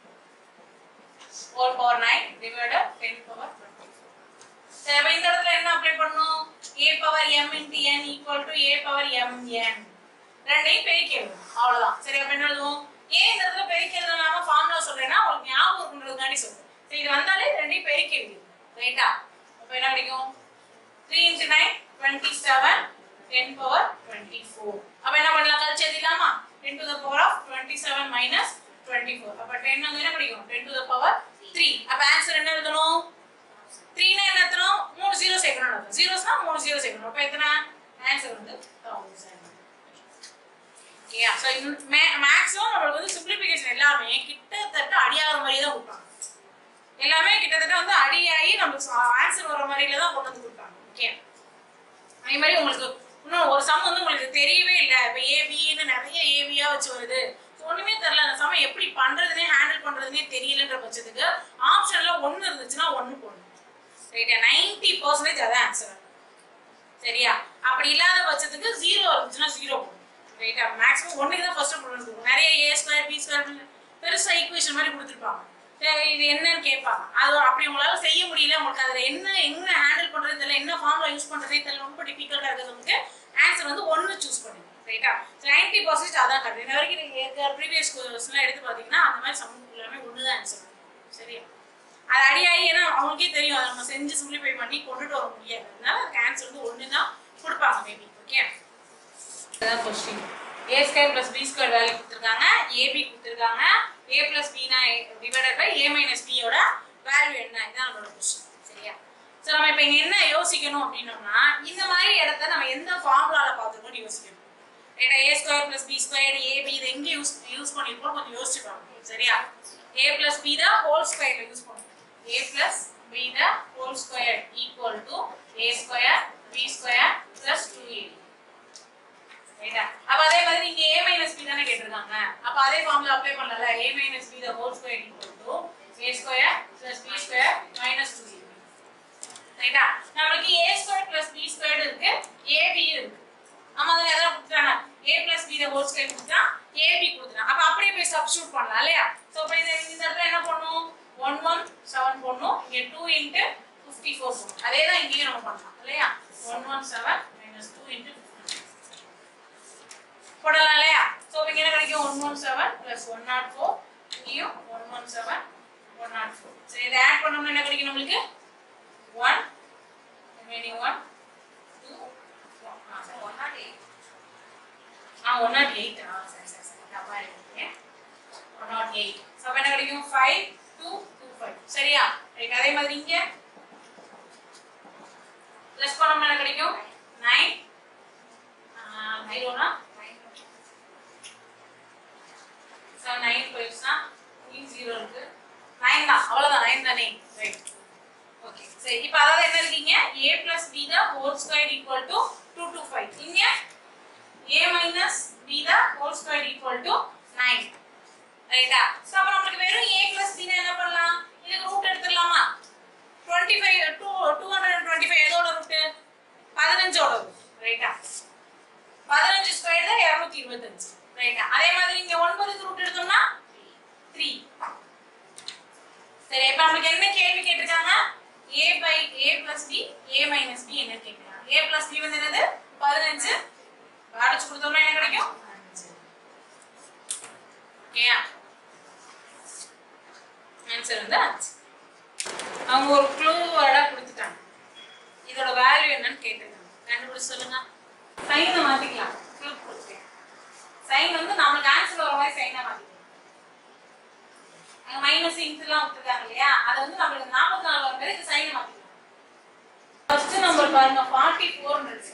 four power nine divided ten power சரி அப்ப இந்த இடத்துல என்ன அப்ளை பண்ணணும் a power m into n equal to a power m n ரெண்டையும் பெருக்கி எழுதணும் அவ்வளவுதான் சரி அப்ப என்ன எழுதுவோம் ஏன் இந்த இடத்துல பெருக்கி எழுதலாம ஃபார்முலா சொல்றேன்னா உங்களுக்கு ஞாபகம் இருக்குன்றதுக்காண்டி சொல்றேன் சரி இது வந்தாலே ரெண்டையும் பெருக்கி எழுதிடும் ரைட்டா அப்ப என்ன கிடைக்கும் 3 into 9 27 10 power 24 அப்ப என்ன பண்ணலாம் கழிச்சு எழுதிடலாமா 10 to the power of 27 minus 24 அப்ப 10 வந்து என்ன கிடைக்கும் 10 to the power 3 அப்ப ஆன்சர் என்ன எழுதணும் 3 னா என்ன அர்த்தம் மூணு ஜீரோ சேர்க்கணும் அர்த்தம் ஜீரோஸ்னா மூணு ஜீரோ சேர்க்கணும் அப்ப எத்தனை ஆன்சர் வந்து 1000 ஓகேயா சோ மேக்ஸிமம் நம்மளுக்கு வந்து சிம்பிளிஃபிகேஷன் எல்லாமே கிட்டத்தட்ட அடியாகிற மாதிரியே தான் கொடுப்பாங்க எல்லாமே கிட்டத்தட்ட வந்து அடியாகி நமக்கு ஆன்சர் வர மாதிரில தான் கொண்டு வந்து கொடுப்பாங்க ஓகே அதே மாதிரி உங்களுக்கு இன்னும் ஒரு சம் வந்து உங்களுக்கு தெரியவே இல்லை இப்போ ஏபின்னு நிறைய ஏபியா வச்சு வருது So, ஒண்ணுமே தெரியல அந்த சமம் எப்படி பண்றதுனே ஹேண்டில் பண்றதுனே தெரியலன்ற பட்சத்துக்கு ஆப்ஷன்ல ஒண்ணு இருந்துச்சுன்னா ஒண்ணு போடணும் ரைட்டா நைன்டி பர்சன்டேஜ் அதான் ஆன்சர் சரியா அப்படி இல்லாத பட்சத்துக்கு ஜீரோ இருந்துச்சுன்னா ஜீரோ போடணும் ரைட்டா மேக்ஸிமம் ஒண்ணுக்கு தான் ஃபர்ஸ்ட் போடணும் நிறைய ஏ ஸ்கொயர் பி ஸ்கொயர் பெருசா ஈக்குவேஷன் மாதிரி கொடுத்துருப்பாங்க சரி, இது என்னன்னு கேட்பாங்க அது அப்படி உங்களால செய்ய முடியல உங்களுக்கு அதுல என்ன என்ன ஹேண்டில் பண்றது தெரியல என்ன ஃபார்முலா யூஸ் பண்றதே தெரியல ரொம்ப டிஃபிகல்ட்டா இருக்கிறவங்களுக்கு ஆன்சர் வந்து ஒன்னு சூஸ் பண்ணுங்க ரைட்டா நைன்டி பர்சன்டேஜ் அதான் கரெக்ட் இன்ன வரைக்கும் நீங்க ப்ரீவியஸ் கொஸ்டின்லாம் எடுத்து பாத்தீங்கன்னா அந்த மாதிரி சமம் எல்லாமே ஒன்று தான் ஆன்சர் சரியா அது அடியாகி ஏன்னா அவங்களுக்கே தெரியும் அதை நம்ம செஞ்சு சிம்பிளிஃபை பண்ணி கொண்டுட்டு வர முடியாது அதனால அதுக்கு ஆன்சர் வந்து ஒன்று தான் கொடுப்பாங்க மேபி ஓகே அதான் question a square plus b square value கொடுத்துருக்காங்க ஏபி கொடுத்துருக்காங்க ஏ பிளஸ் பினா டிவைடட் பை ஏ மைனஸ் பியோட வேல்யூ என்ன இதான் நம்மளோட கொஸ்டின் சரியா ஸோ நம்ம இப்போ இங்கே என்ன யோசிக்கணும் அப்படின்னோம்னா இந்த மாதிரி இடத்த நம்ம எந்த ஃபார்முலால பார்த்துருக்கோம்னு யோசிக்கணும் ரைட்டா a square plus b square a b இது எங்கே யூஸ் யூஸ் பண்ணியிருக்கோம் கொஞ்சம் யோசிச்சு பார்க்கணும் சரியா ஏ பிளஸ் பி தான் ஹோல் ஸ்கொயர்ல யூஸ் பண்ணுவோம் a plus b the whole square equal to a square b square plus two a b ரைட்டா அப்ப அதே மாதிரி இங்க a minus b தானே கேட்டிருக்காங்க அப்ப அதே ஃபார்முலா அப்ளை பண்ணல a minus b the whole square equal to a square plus b square minus 2ab ரைட்டா நமக்கு a square plus b square இருக்கு ab இருக்கு ஆமா அதுல எதாவது கொடுத்துட்டாங்க a plus b the whole square கொடுத்தா ab கொடுத்துட்டாங்க அப்ப அப்படியே போய் சப்ஸ்டிட்யூட் பண்ணலாம் இல்லையா சோ அப்ப இந்த இந்த இடத்துல என்ன பண்ணணும் 1 1 7 பண்ணணும் இங்க 2 into 54 போடணும் அதே தான் இங்கேயும் நம்ம பண்ணலாம் இல்லையா 1 1 7 minus 2 into 54 போடலாம் இல்லையா சோ இங்க என்ன கிடைக்கும் 117 plus 104 இங்கேயும் 117 104 சரி இதை ஆட் பண்ணோம்னா என்ன கிடைக்கும் நம்மளுக்கு 1 remaining 1 2 ஆ 108 ஆ சரி சரி சரி தப்பா எழுதிட்டேன் 108 சோ அப்ப என்ன கிடைக்கும் 5 2 2 5 சரியா ரைட் அதே மாதிரி இங்க பிளஸ் பண்ணோம்னா என்ன கிடைக்கும் 9 ஜீரோனா சார் நைன் போயிடுச்சுன்னா இங்கே ஜீரோ இருக்கு நைன் தான் அவ்வளோதான் நைன் தானே ரைட் ஓகே சரி இப்போ அதாவது என்ன இருக்கீங்க a plus b the whole square equal to two two five இங்க a minus b the whole square equal to nine ரைட்டா ஸோ அப்போ நம்மளுக்கு வெறும் ஏ பிளஸ் பி என்ன பண்ணலாம் இதுக்கு ரூட் எடுத்துடலாமா twenty five two two hundred twenty five எதோட ரூட்டு பதினஞ்சோட ரூட் ரைட்டா பதினஞ்சு ஸ்கொயர் தான் இருநூத்தி இருபத்தஞ்சு ரைட்டா அதே மாதிரி இங்க ஒன்பதுக்கு ரூட் எடுத்தோம்னா த்ரீ சரி இப்ப நம்மளுக்கு என்ன கேள்வி கேட்டிருக்காங்க a by a plus b a minus b என்ன கேட்கிறாங்க a பிளஸ் பி வந்து என்னது பதினஞ்சு அடிச்சு கொடுத்தோம்னா என்ன கிடைக்கும் ஓகேயா ஆன்சர் வந்து அஞ்சு அவங்க ஒரு க்ளூ வேர்டா கொடுத்துட்டாங்க இதோட வேல்யூ என்னன்னு கேட்டிருக்காங்க கண்டுபிடிச்சு சொல்லுங்க சைனை மாத்திக்கலாம் க்ளூ கொடுத்துட்டேன் சைன் வந்து நம்மளுக்கு ஆன்சர் வர மாதிரி சைனா மாத்திக்கலாம் அங்க மைனஸ் இன்ட்லாம் விட்டுருக்காங்க இல்லையா அதை வந்து நம்மளுக்கு நாற்பத்தி நாலு வர மாதிரி இது சைனை மாத்திக்கலாம் பாருங்க ஃபார்ட்டி ஃபோர் இருக்கு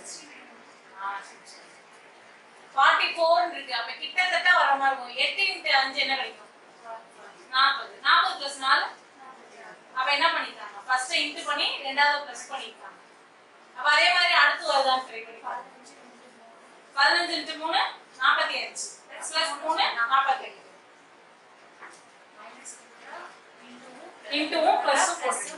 ஃபார்ட்டி ஃபோர் இருக்கு அப்ப கிட்டத்தட்ட வர மாதிரி இருக்கும் எட்டு இன்ட்டு அஞ்சு என்ன கிடைக்கும் நாற்பது நாற்பது பிளஸ் நாலு அப்ப என்ன பண்ணிருக்காங்க ஃபர்ஸ்ட் இன்ட்டு பண்ணி ரெண்டாவது பிளஸ் பண்ணிருக்காங்க அப்ப அதே மாதிரி அடுத்து வருதான்னு ட்ரை பண்ணி பாருங்க பதினஞ்சு இன்ட்டு மூணு நாற்பத்தி அஞ்சு பிளஸ் மூணு நாற்பத்தி அஞ்சு இன்ட்டுவும் பிளஸும் போட்டு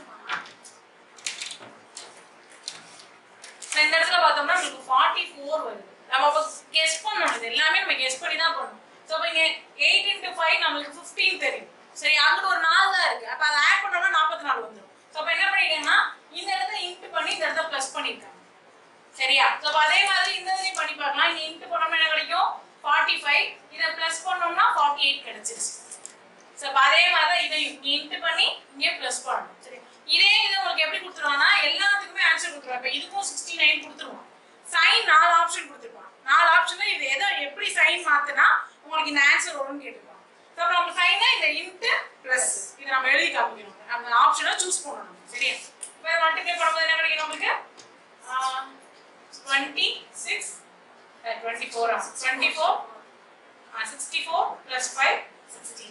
So, இந்த இடத்துல பார்த்தோம்னா உங்களுக்கு ஃபார்ட்டி ஃபோர் வருது நம்ம இப்போ கெஸ் பண்ணணும் இது எல்லாமே நம்ம கெஸ் பண்ணி தான் பண்ணணும் ஸோ இப்போ இங்கே எயிட் இன்ட்டு ஃபைவ் நம்மளுக்கு ஃபிஃப்டீன் தெரியும் சரி அங்கிட்டு ஒரு நாலு தான் இருக்கு அப்போ அதை ஆட் பண்ணோம்னா நாற்பத்தி நாலு வந்துடும் ஸோ அப்போ என்ன பண்ணிருக்கேன்னா இந்த இடத்துல இன்ட்டு பண்ணி இந்த இடத்துல ப்ளஸ் பண்ணியிருக்காங்க சரியா ஸோ அப்போ அதே மாதிரி இந்த இதுலையும் பண்ணி பார்க்கலாம் இங்கே இன்ட்டு பண்ணோம்னா என்ன கிடைக்கும் ஃபார்ட்டி ஃபைவ் இதை ப்ளஸ் பண்ணோம்னா ஃபார்ட்டி எயிட் கிடைச்சிருச்சு ஸோ அப்போ அதே மாதிரி தான் இதை இன்ட்டு பண்ணி இங்கே ப்ளஸ் பண்ணணும் சரி இதே இது உங்களுக்கு எப்படி கொடுத்துருவாங்கன்னா எல்லாத்துக்குமே ஆன்சர் கொடுத்துருவான் இப்போ இதுக்கும் சிக்ஸ்டி நைன் கொடுத்துருவான் சைன் நாலு ஆப்ஷன் கொடுத்துருப்பான் நாலு ஆப்ஷன்ல இது எதை எப்படி சைன் மாத்தினா உங்களுக்கு இந்த ஆன்சர் வரும்னு கேட்டுருப்பான் ஸோ அப்போ நம்ம சைனா இந்த இன்ட்டு ப்ளஸ் இதை நம்ம எழுதி காமிக்கணும் அந்த ஆப்ஷனை சூஸ் பண்ணணும் சரியா இப்போ மல்டிப்ளை பண்ணும்போது என்ன கிடைக்கும் நம்மளுக்கு twenty six twenty four twenty four sixty four plus five sixty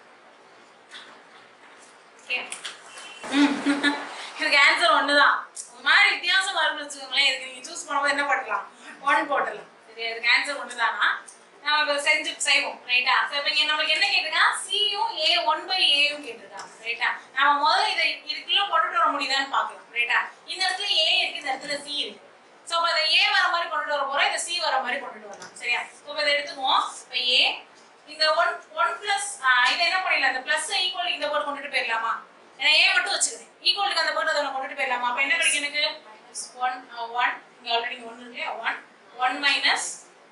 okay இதுக்கு ஆன்சர் ஒண்ணுதான் ஒரு மாதிரி வித்தியாசம் வரும்னு வச்சுக்கோங்களேன் இதுக்கு நீங்க சூஸ் பண்ணும்போது என்ன பண்ணலாம் ஒன் போட்டலாம் சரி இதுக்கு ஆன்சர் ஒண்ணுதானா நம்ம இப்ப செஞ்சு செய்வோம் ரைட்டா சோ இப்போ இங்க நம்மளுக்கு என்ன கேட்டிருக்காங்க சியும் ஏ ஒன் பை ஏயும் கேட்டிருக்காங்க ரைட்டா நம்ம முதல்ல இதை இதுக்குள்ள கொண்டுட்டு வர முடியுதான்னு பார்க்கலாம் ரைட்டா இந்த இடத்துல ஏ இருக்கு இந்த இடத்துல சி இருக்கு சோ அப்ப இதை ஏ வர மாதிரி கொண்டுட்டு வர போறோம் இதை சி வர மாதிரி கொண்டுட்டு வரலாம் சரியா சோ இப்போ இதை எடுத்துக்குவோம் இப்போ ஏ இந்த ஒன் ஒன் பிளஸ் இதை என்ன பண்ணிடலாம் இந்த பிளஸ் ஈக்குவல் இந்த போர்டு கொண்டுட்டு போயிடலாமா ஏன்னா ஏ மட்டும் வச்சுக்கிறேன் ஈக்குவலுக்கு அந்த போர்டு அதை கொண்டுட்டு போயிடலாமா அப்ப என்ன கிடைக்கும் எனக்கு ஒன் ஒன் இங்க ஆல்ரெடி ஒன் இருக்கு ஒன் ஒன் மைனஸ்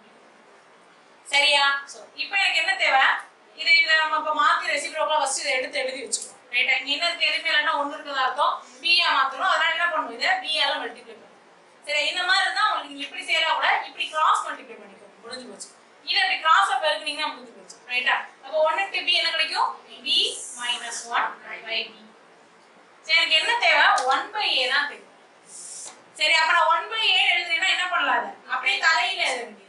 சரியா சோ இப்போ எனக்கு என்ன தேவை இதை இதை நம்ம இப்ப மாத்தி ரெசிப்ரோக்கலா ஃபர்ஸ்ட் இதை எடுத்து எழுதி வச்சுக்கணும் ரைட்டா இங்க என்ன இருக்கு எதுவுமே இல்லைன்னா ஒன்று இருக்கிறதா அர்த்தம் பிஆ மாத்தணும் அதனால என்ன பண்ணுவோம் இதை பிஆல மல்டிப்ளை பண்ணுவோம் சரி இந்த மாதிரி இருந்தா உங்களுக்கு நீங்க இப்படி செய்யலாம் கூட இப்படி கிராஸ் மல்டிப்ளை பண்ணிக்கோங்க முடிஞ்சு போச்சு இதை அப்படி கிராஸா பெருக்குனீங்கன்னா முடிஞ்சு போச்சு ரைட்டா அப்போ ஒன் இன்ட்டு பி என்ன கிடைக்கும் b minus one by b சரி எனக்கு என்ன தேவை ஒன் பை ஏ தான் தேவை சரி அப்ப நான் ஒன் பை ஏ எழுதுறேன்னா என்ன பண்ணலாம் அதை? அப்படியே தலையில எழுத வேண்டியதா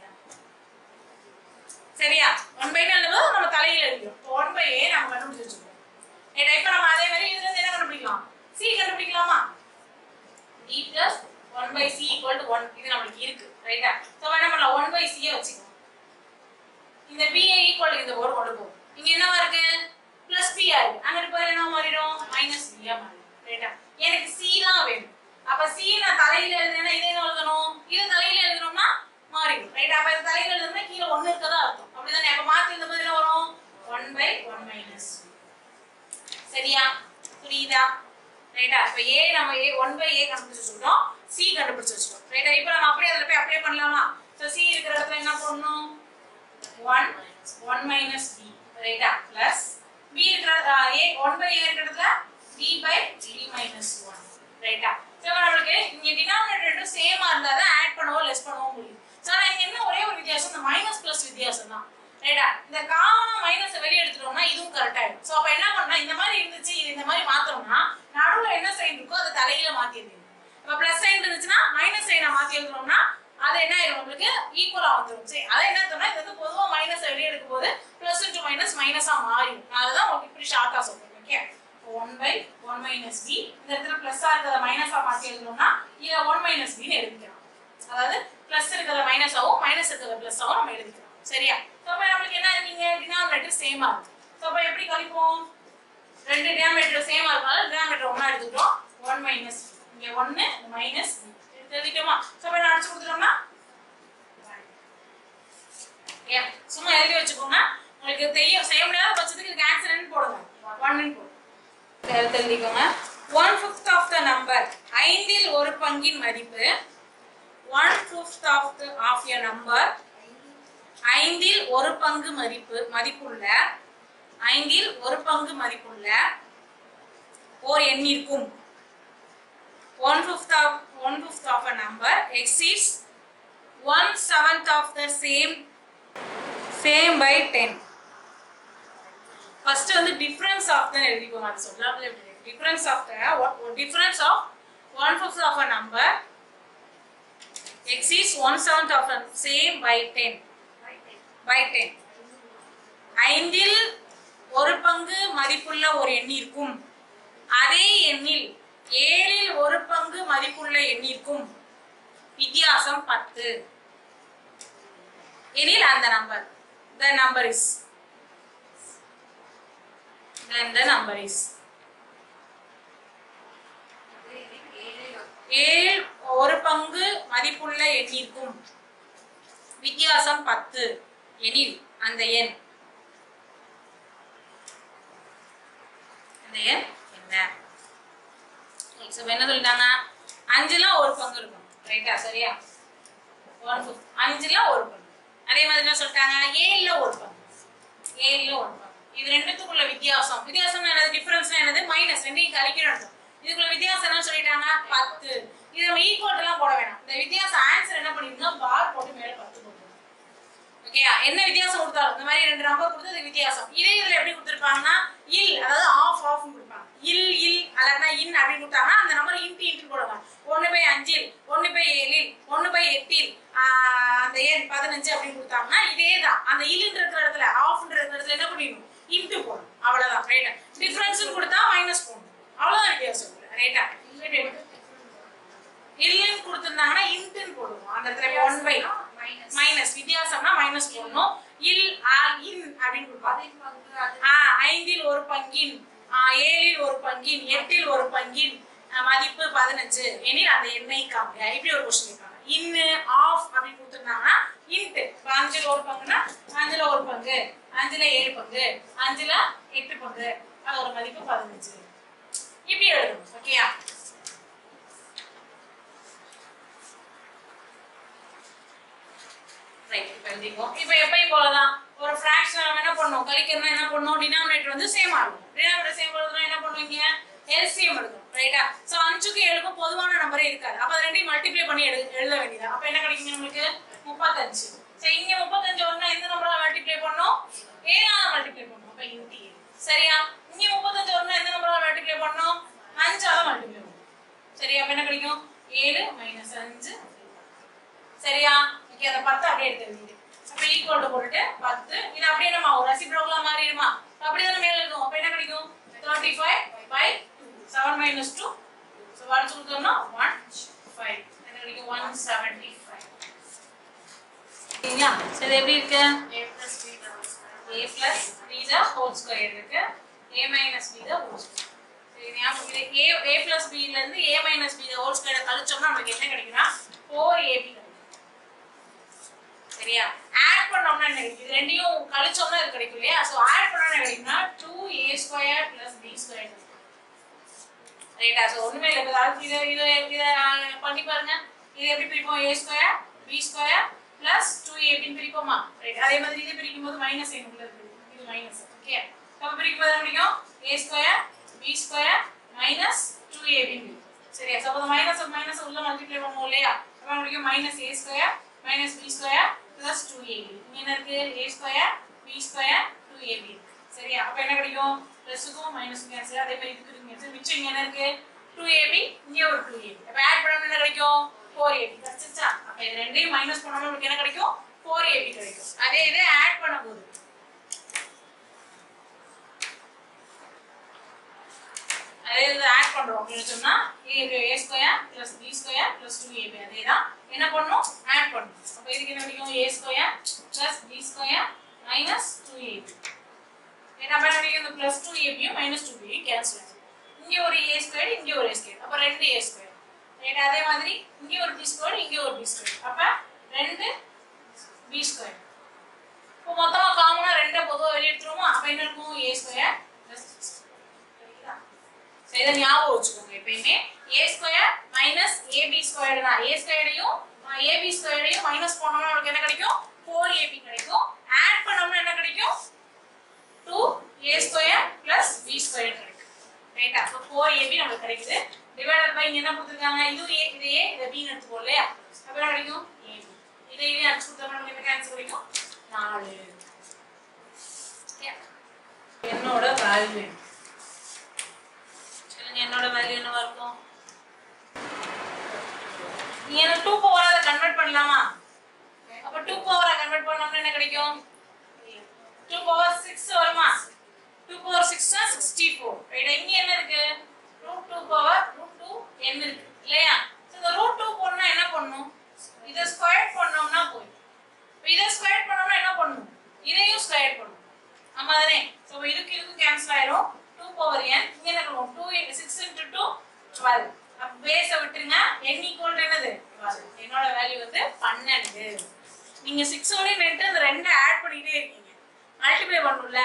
சரியா ஒன் பை எழுதும்போது நம்ம தலையில எழுதிடும் ஒன் பை ஏ நம்ம கண்டுபிடிச்சு வச்சுக்கோம் ரைட்டா இப்ப நம்ம அதே மாதிரி இதுல இருந்து என்ன கண்டுபிடிக்கலாம் சி கண்டுபிடிக்கலாமா d plus 1 by c equal to 1 இது நம்மளுக்கு இருக்கு ரைட்டா சோ என்ன பண்ணலாம் 1 by c ய வச்சுக்கலாம் இந்த b ஐ ஈக்குவல் இந்த போர்டு கொண்டு போகும் இங்க என்னவா இருக்கு பிளஸ் b ஆ இருக்கு அங்கிட்டு போய் என்ன மாறிடும் மைனஸ் b ஆ மாறிடும் ரைட்டா எனக்கு c தான் வேணும் அப்ப c நான் தலையில எழுதுனா இதை என்ன எழுதணும் இது தலையில எழுதணும்னா மாறிடும் ரைட் அப்ப இது தலையில எழுதணும்னா கீழ 1 இருக்கதா அர்த்தம் அப்படிதானே அப்ப மாத்தி இந்த மாதிரி என்ன வரும் 1 by 1 minus சரியா புரியுதா ரைட்டா இப்ப a நம்ம a 1 by a கண்டுபிடிச்சு வச்சுட்டோம் c கண்டுபிடிச்சு வச்சுட்டோம் ரைட்டா இப்போ நம்ம அப்படியே அதுல போய் அப்ளை பண்ணலாமா சோ c இருக்கிற இடத்துல என்ன பண்ணணும் 1 1 minus b ரைட்டா பிளஸ் b இருக்கிற அஹ், a 1 by a இருக்கிற இடத்துல b by b minus 1 ரைட்டா சோ நம்மளுக்கு இங்க டினாமினேட்டர் ரெண்டும் சேமா இருந்தா தான் ஆட் பண்ணவோ லெஸ் பண்ணவோ முடியும் சோ ஆனா இங்க என்ன ஒரே ஒரு வித்தியாசம் இந்த மைனஸ் பிளஸ் வித்தியாசம் தான் ரைட்டா இந்த காமனா மைனஸ் வெளிய எடுத்துட்டோம்னா இதுவும் கரெக்ட் ஆயிடும் சோ அப்ப என்ன பண்ணா இந்த மாதிரி இருந்துச்சு இது இந்த மாதிரி மாத்தோம்னா நடுவுல என்ன சைன் இருக்கோ அதை தலையில மாத்திடுங்க இப்ப பிளஸ் சைன் இருந்துச்சுன்னா மைனஸ் சைனை மாத்தி எழுதுறோம்னா அது என்ன ஆயிடும் உங்களுக்கு ஈக்குவலா வந்துடும் சரி அதை என்ன சொன்னா இது வந்து பொதுவா மைனஸ் வெளியே எடுக்கும் போது பிளஸ் டு மைனஸ் மைனஸா மாறிடும் நான் அதுதான் உங்களுக்கு இப்படி ஷார்ட்டா சொல்றேன் okay one by one minus b இந்த இடத்துல பிளஸ்ஸா இருக்கிறத மைனஸா மாத்தி எழுதணும்னா இதை ஒன் மைனஸ் பின்னு எழுதிக்கலாம் அதாவது பிளஸ் இருக்கிறத மைனஸ் ஆகும் மைனஸ் இருக்கிறத பிளஸ் ஆகும் நம்ம எழுதிக்கலாம் சரியா So, அப்ப நம்மளுக்கு என்ன இருக்கீங்க டினாமினேட்டர் சேமா இருக்கு So, அப்ப எப்படி கழிப்போம் ரெண்டு டினாமினேட்டர் சேமா இருக்கனால டினாமினேட்டர் ஒண்ணா எடுத்துக்கிறோம் ஒன் மைனஸ் இங்க ஒன்னு மைனஸ் எடுத்து எழுதிட்டோமா ஸோ அப்ப என்ன அடிச்சு கொடுத்துட்டோம்னா Yeah. சும்மா எழுதி வச்சுக்கோங்க உங்களுக்கு தெரியும் செய்ய முடியாத பட்சத்துக்கு இதுக்கு ஆன்சர் என்ன போடுங்க ஒன்னு போடுங்க எடுத்து எழுதிக்கோங்க one fifth of the number ஐந்தில் ஒரு பங்கின் மதிப்பு one fifth of the of a number ஐந்தில் ஒரு பங்கு மதிப்பு மதிப்புள்ள ஐந்தில் ஒரு பங்கு மதிப்புள்ள ஓர் எண்ணிற்கும் one fifth of one fifth of a number exceeds one seventh of the same same by ten first வந்து டிஃபரன்ஸ் ஆஃப் தான் எழுதிக்கோங்க அது சொல்லாமல் difference of the difference of one fifth of a number x is one seventh of same by ten by ten ஐந்தில் ஒரு பங்கு மதிப்புள்ள ஒரு எண்ணிற்கும் அதே எண்ணில் ஏழில் ஒரு பங்கு மதிப்புள்ள எண்ணிற்கும் வித்தியாசம் பத்து எனில் அந்த number the number is then the number is ஏழு ஒரு பங்கு மதிப்புள்ள எண்ணிற்கும் வித்தியாசம் பத்து எனில் அந்த எண் அந்த எண் என்ன So, இப்ப என்ன சொல்லிட்டாங்க அஞ்சுல ஒரு பங்கு இருக்கும் ரைட்டா சரியா ஒன் ஃபிஃப்த் அஞ்சுல ஒரு பங்கு அதே மாதிரி என்ன சொல்லிட்டாங்க ஏழுல ஒரு பங்கு ஏழுல ஒரு பங்கு இது ரெண்டுத்துக்குள்ள வித்தியாசம் வித்தியாசம் என்னது டிஃபரன்ஸ் என்னது மைனஸ் ரெண்டையும் கழிக்கணும் அர்த்தம். இதுக்குள்ள வித்தியாசம் என்ன சொல்லிட்டாங்க பத்து இது நம்ம ஈக்குவல் எல்லாம் போட வேணாம் இந்த வித்தியாசம் ஆன்சர் என்ன பண்ணிருந்தோம் பார் போட்டு மேல பத்து போட்டு ஓகேயா என்ன வித்தியாசம் கொடுத்தாலும் இந்த மாதிரி ரெண்டு நம்பர் கொடுத்து அது வித்தியாசம் இதே இதுல எப்படி கொடுத்துருப்பாங்கன்னா இல் அதாவது ஆஃப் ஆஃப் கொடுப்பாங்க இல் இல் அல்லனா இன் அப்படின்னு கொடுத்தாங்கன்னா அந்த நம்பர் இன்ட்டு இன்ட்டு போடுவாங்க ஒன்னு பை அஞ்சில் ஒன்னு பை ஏழில் ஒன்னு பை எட்டில் ஆஹ் அந்த எண் பதினஞ்சு அப்படின்னு கொடுத்தாங்கன்னா இதே தான் அந்த இல்ன்ற இருக்கிற இடத்துல ஆஃப்ன்ற இருக்கிற இடத்துல என்ன பண்ணிடணும் இன்ட்டு போடணும் அவ்வளவுதான் ரைட்டா டிஃபரன்ஸ் கொடுத்தா மைனஸ் போடணும் அவ்வளவுதான் வித்தியாசம் ரைட்டா இல்லைன்னு கொடுத்திருந்தாங்கன்னா இன்ட்டுன்னு போடுவோம் அந்த இடத்துல ஒன் பை மைனஸ் மைனஸ் வித்தியாசம்னா மைனஸ் போடணும் இல் ஆ இன் அப்படின்னு கொடுப்பாங்க அதே பங்கு அது ஆ ஐந்தில் ஒரு பங்கின் ஆ, ஏழில் ஒரு பங்கின் எட்டில் ஒரு பங்கின் ஆ, மதிப்பு பதினஞ்சு எனில் அந்த எண்ணெய் காமிங்க இப்படி ஒரு கொஸ்டின் கேட்பாங்க இன்னு ஆஃப் அப்படின்னு கொடுத்துருந்தாங்கன்னா இன்ட்டு இப்போ அஞ்சுல ஒரு பங்குனா அஞ்சுல ஒரு பங்கு அஞ்சுல ஏழு பங்கு அஞ்சுல எட்டு பங்கு அதோட மதிப்பு பதினஞ்சு இப்படி எழுதணும் ஓகேயா ரைட் இப்போ எழுதிக்குவோம் இப்போ எப்பயும் போலதான் ஒரு ஃபிராக்ஷன் நம்ம என்ன பண்ணோம் கழிக்கணும்னா என்ன பண்ணோம் டினாமினேட்டர் வந்து சேம் ஆகும் டினாமினேட்டர் சேம் எழுதணும் என்ன பண்ணுவீங்க எல்சிஎம் எழுதணும் ரைட்டா சோ அஞ்சுக்கு ஏழுக்கும் பொதுவான நம்பரே இருக்காது அப்ப அது ரெண்டையும் மல்டிப்ளை பண்ணி எழு எழுத வேண்டியது அப்ப என்ன கிடைக்கும் நம்மளுக்கு முப்பத்தஞ்சு சரி இங்க முப்பத்தஞ்சு வரணும் எந்த நம்பரால மல்டிப்ளை பண்ணோம் ஏழால மல்டிப்ளை பண்ணணும் அப்ப இன்டி ஏழு சரியா இங்க முப்பத்தஞ்சு வரணும் எந்த நம்பரால மல்டிப்ளை பண்ணணும் அஞ்சால மல்டிப்ளை பண்ணணும் சரியா அப்ப என்ன கிடைக்கும் ஏழு மைனஸ் அஞ்சு சரியா ஓகே அந்த பத்து அப்படியே எடுத்து எழுதிட்டு அப்ப ஈக்குவல் போட்டுட்டு பத்து இது அப்படியே நம்ம ஒரு ரெசிப்ரோக்கலா மாறிடுமா அப்படியே தானே மேல எழுதுவோம் அப்ப என்ன கிடைக்கும் thirty five by seven minus two so வரைச்சு கொடுத்தோம்னா ஒன் ஃபைவ் என்ன கிடைக்கும் ஒன் செவன்டி ஃபைவ் சரிங்களா சரி இது எப்படி இருக்கு a plus b plus a plus b the whole square இருக்கு a minus b the whole square சரி ஞாபகம் இது a a plus b ல இருந்து a minus b the whole square கழிச்சோம்னா நமக்கு என்ன கிடைக்கும்னா 4ab கிடைக்கும் சரியா ஆட் பண்ணோம்னா என்ன கிடைக்கும் இது ரெண்டையும் கழிச்சோம்னா இது கிடைக்கும் இல்லையா சோ ஆட் பண்ணா என்ன கிடைக்கும்னா 2a square plus b square ரைட்டா சோ ஒண்ணுமே இல்ல இப்ப அதாவது இத இத இத பண்ணி பாருங்க இது எப்படி பிரிப்போம் a square b square plus 2a பின் பிரிப்போமா ரைட் அதே மாதிரி இதை பிரிக்கும் போது மைனஸ் என்ன உள்ள இருக்கு இது மைனஸ் ஓகே அப்ப பிரிக்கும் போது என்ன கிடைக்கும் a square b square minus 2a பின் சரியா சோ அப்ப மைனஸ் மைனஸ் உள்ள மல்டிப்ளை பண்ணுவோம் இல்லையா அப்ப என்ன கிடைக்கும் minus a square minus b square plus 2ab இங்க என்ன இருக்கு a square b square 2ab சரியா அப்ப என்ன கிடைக்கும் பிளஸ்க்கும் மைனஸ்க்கும் கேன்சல் அதே மாதிரி இதுக்கு கேன்சல் மிச்சம் இங்க என்ன இருக்கு 2ab இங்க ஒரு 2ab அப்ப ஆட் பண்ணா என்ன கிடைக்கும் 4ab கிடைச்சிச்சா அப்ப இது ரெண்டையும் மைனஸ் பண்ணோம்னா நமக்கு என்ன கிடைக்கும் 4ab கிடைக்கும் அதே இதை ஆட் பண்ணும்போது அதே இது ஆட் பண்றோம் அப்படின்னு சொன்னா இது a square plus b square plus 2ab அதே தான் என்ன பண்ணணும் ஆட் பண்ணணும் அப்ப இதுக்கு என்ன கிடைக்கும் a square plus b square minus 2ab என்ன பண்ண கிடைக்கும் இந்த plus 2ab minus 2ab cancel ஆகும் இங்க ஒரு a ஸ்கொயர் இங்க ஒரு a ஸ்கொயர் அப்ப ரெண்டு a ஸ்கொயர் ரைட் அதே மாதிரி இங்க ஒரு b ஸ்கொயர் இங்க ஒரு b ஸ்கொயர் அப்ப ரெண்டு b ஸ்கொயர் இப்போ மொத்தமா காமனா ரெண்டை பொதுவா வெளிய எடுத்துருவோமா அப்ப என்ன இருக்கும் a ஸ்கொயர் பிளஸ் சரிங்களா So, இதை ஞாபகம் வச்சுக்கோங்க எப்பயுமே a square minus ab square தான் a ஸ்கொயரையும் ab ஸ்கொயரையும் மைனஸ் பண்ணோம்னா நமக்கு என்ன கிடைக்கும் 4ab கிடைக்கும் ஆட் பண்ணோம்னா என்ன கிடைக்கும் 2a square plus b square கிடைக்கும் ரைட்டா அப்போ 4ab நமக்கு கிடைக்குது டிவைடட் பை இங்க என்ன கொடுத்துருக்காங்க இது a இது a இது b ன்னு எடுத்துக்கோ இல்லையா அப்ப என்ன கிடைக்கும் ab இதை இதை அடிச்சு கொடுத்தோம்னா நமக்கு என்ன ஆன்சர் கிடைக்கும் 4 என்னோட வேல்யூ சொல்லுங்க என்னோட வேல்யூ என்னவா இருக்கும் நீ எனக்கு டூ பவராத கண்ணு கன்வெர்ட் பண்ணலாமா அப்ப டூ பவரை கன்வெர்ட் பண்ணோம்னா என்ன கிடைக்கும் டூ பவர் சிக்ஸ் வருமா டூ பவர் சிக்ஸ்னா சிக்ஸ்டி ஃபோர் ரைட் இங்க என்ன இருக்கு root two power root two n இருக்கு இல்லையா ஸோ இந்த ரூட் டூ போடணும்னா என்ன பண்ணணும் இதை ஸ்கொயர் பண்ணோம்னா போய் இதை ஸ்கொயர் பண்ணோம்னா என்ன பண்ணணும் இதையும் ஸ்கொயர் பண்ணணும் ஆமா தானே ஸோ இதுக்கு இதுக்கும் கேன்சல் ஆயிரும் டூ பவர் என் இங்க என்ன பண்ணுவோம் two six into two twelve அப்ப பேஸை விட்டுருங்க என் ஈக்குவல் என்னது 12. என்னோட வேல்யூ வந்து பன்னெண்டு நீங்க சிக்ஸோட நின்று அந்த ரெண்டு ஆட் பண்ணிட்டே இருக்கீங்க மல்டிப்ளை பண்ணணும்ல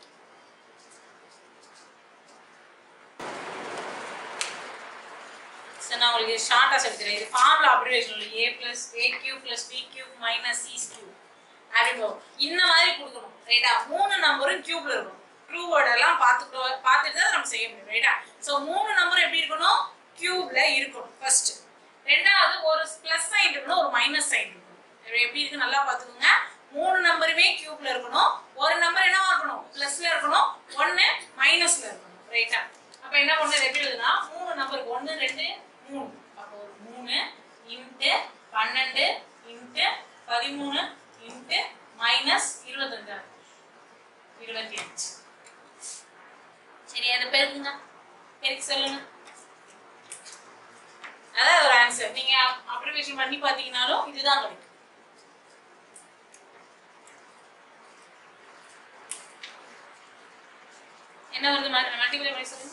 சரி நான் உங்களுக்கு ஷார்ட்டாக சொல்லித்தரேன் இது formula abbreviation a plus a Q plus b cube minus c cube அப்படின்னு வரும். இந்த மாதிரி கொடுக்கணும் ரைட்டா மூணு நம்பரும் கியூப்ல இருக்கணும் ட்ரூ வேர்ட் எல்லாம் பார்த்துட்டு பார்த்துட்டு தான் நம்ம செய்ய முடியும் ரைட்டா ஸோ மூணு நம்பர் எப்படி இருக்கணும் கியூப்ல இருக்கணும் ஃபர்ஸ்ட் ரெண்டாவது ஒரு பிளஸ் சைன் இருக்கணும் ஒரு மைனஸ் சைன் இருக்கணும் இது எப்படி இருக்கு நல்லா பார்த்துக்கோங்க மூணு நம்பருமே கியூப்ல இருக்கணும் ஒரு நம்பர் என்னவா இருக்கணும் பிளஸ்ல இருக்கணும் ஒன்னு மைனஸ்ல இருக்கணும் ரைட்டா அப்ப என்ன பண்ணது எப்படி எழுதுனா மூணு நம்பருக்கு ஒன்னு ரெண்டு மூணு அப்போ ஒரு மூணு இன்ட்டு பன்னெண்டு இன்ட்டு பதிமூணு இன்ட்டு மைனஸ் இருபத்தஞ்சா இருபத்தி அஞ்சு சரி அதை பெருக்குங்க பெருக்கு சொல்லுங்க அதான் ஒரு ஆன்சர் நீங்க அப்ரிவேஷன் பண்ணி பாத்தீங்கனாலும் இதுதான் கிடைக்கும் என்ன வருது மல்டிபிளை பண்ணி சொல்லுங்க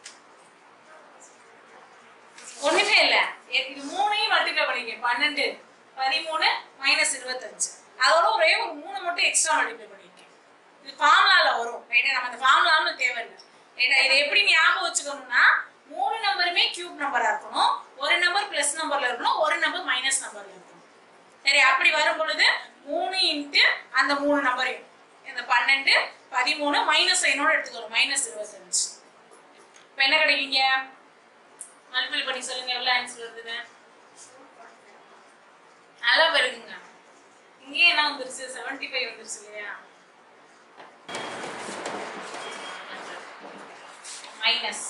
ஒண்ணுமே இல்ல எ- இது மூணையும் மல்டிப்ளை பண்ணிக்க பன்னெண்டு பதிமூணு மைனஸ் இருபத்தஞ்சு அதோட ஒரே ஒரு மூணு மட்டும் எக்ஸ்ட்ரா மல்டிப்ளை பண்ணிருக்கேன் இது ஃபார்முலால வரும் ரைட்டா நம்ம அந்த ஃபார்முலான்னு தேவையில்லை ரைட்டா இதை எப்படி ஞாபகம் வச்சுக்கணும்னா மூணு நம்பருமே கியூப் நம்பரா இருக்கணும் ஒரு நம்பர் பிளஸ் நம்பர்ல இருக்கணும் ஒரு நம்பர் மைனஸ் நம்பர்ல இருக்கணும் சரி அப்படி வரும் பொழுது மூணு இன்ட்டு அந்த மூணு நம்பரையும் இந்த பன்னெண்டு பதிமூணு மைனஸ் சைனோட எடுத்துக்கணும் மைனஸ் இருபத்தஞ்சு இப்போ என்ன கிடைக்குங்க மல்டிபிள் பண்ணி சொல்லுங்க எவ்வளவு ஆன்சர் வருதுன்னு நல்லா பெருக்குங்க இங்கேயே என்ன வந்துருச்சு செவன்டி ஃபைவ் வந்துருச்சு இல்லையா மைனஸ்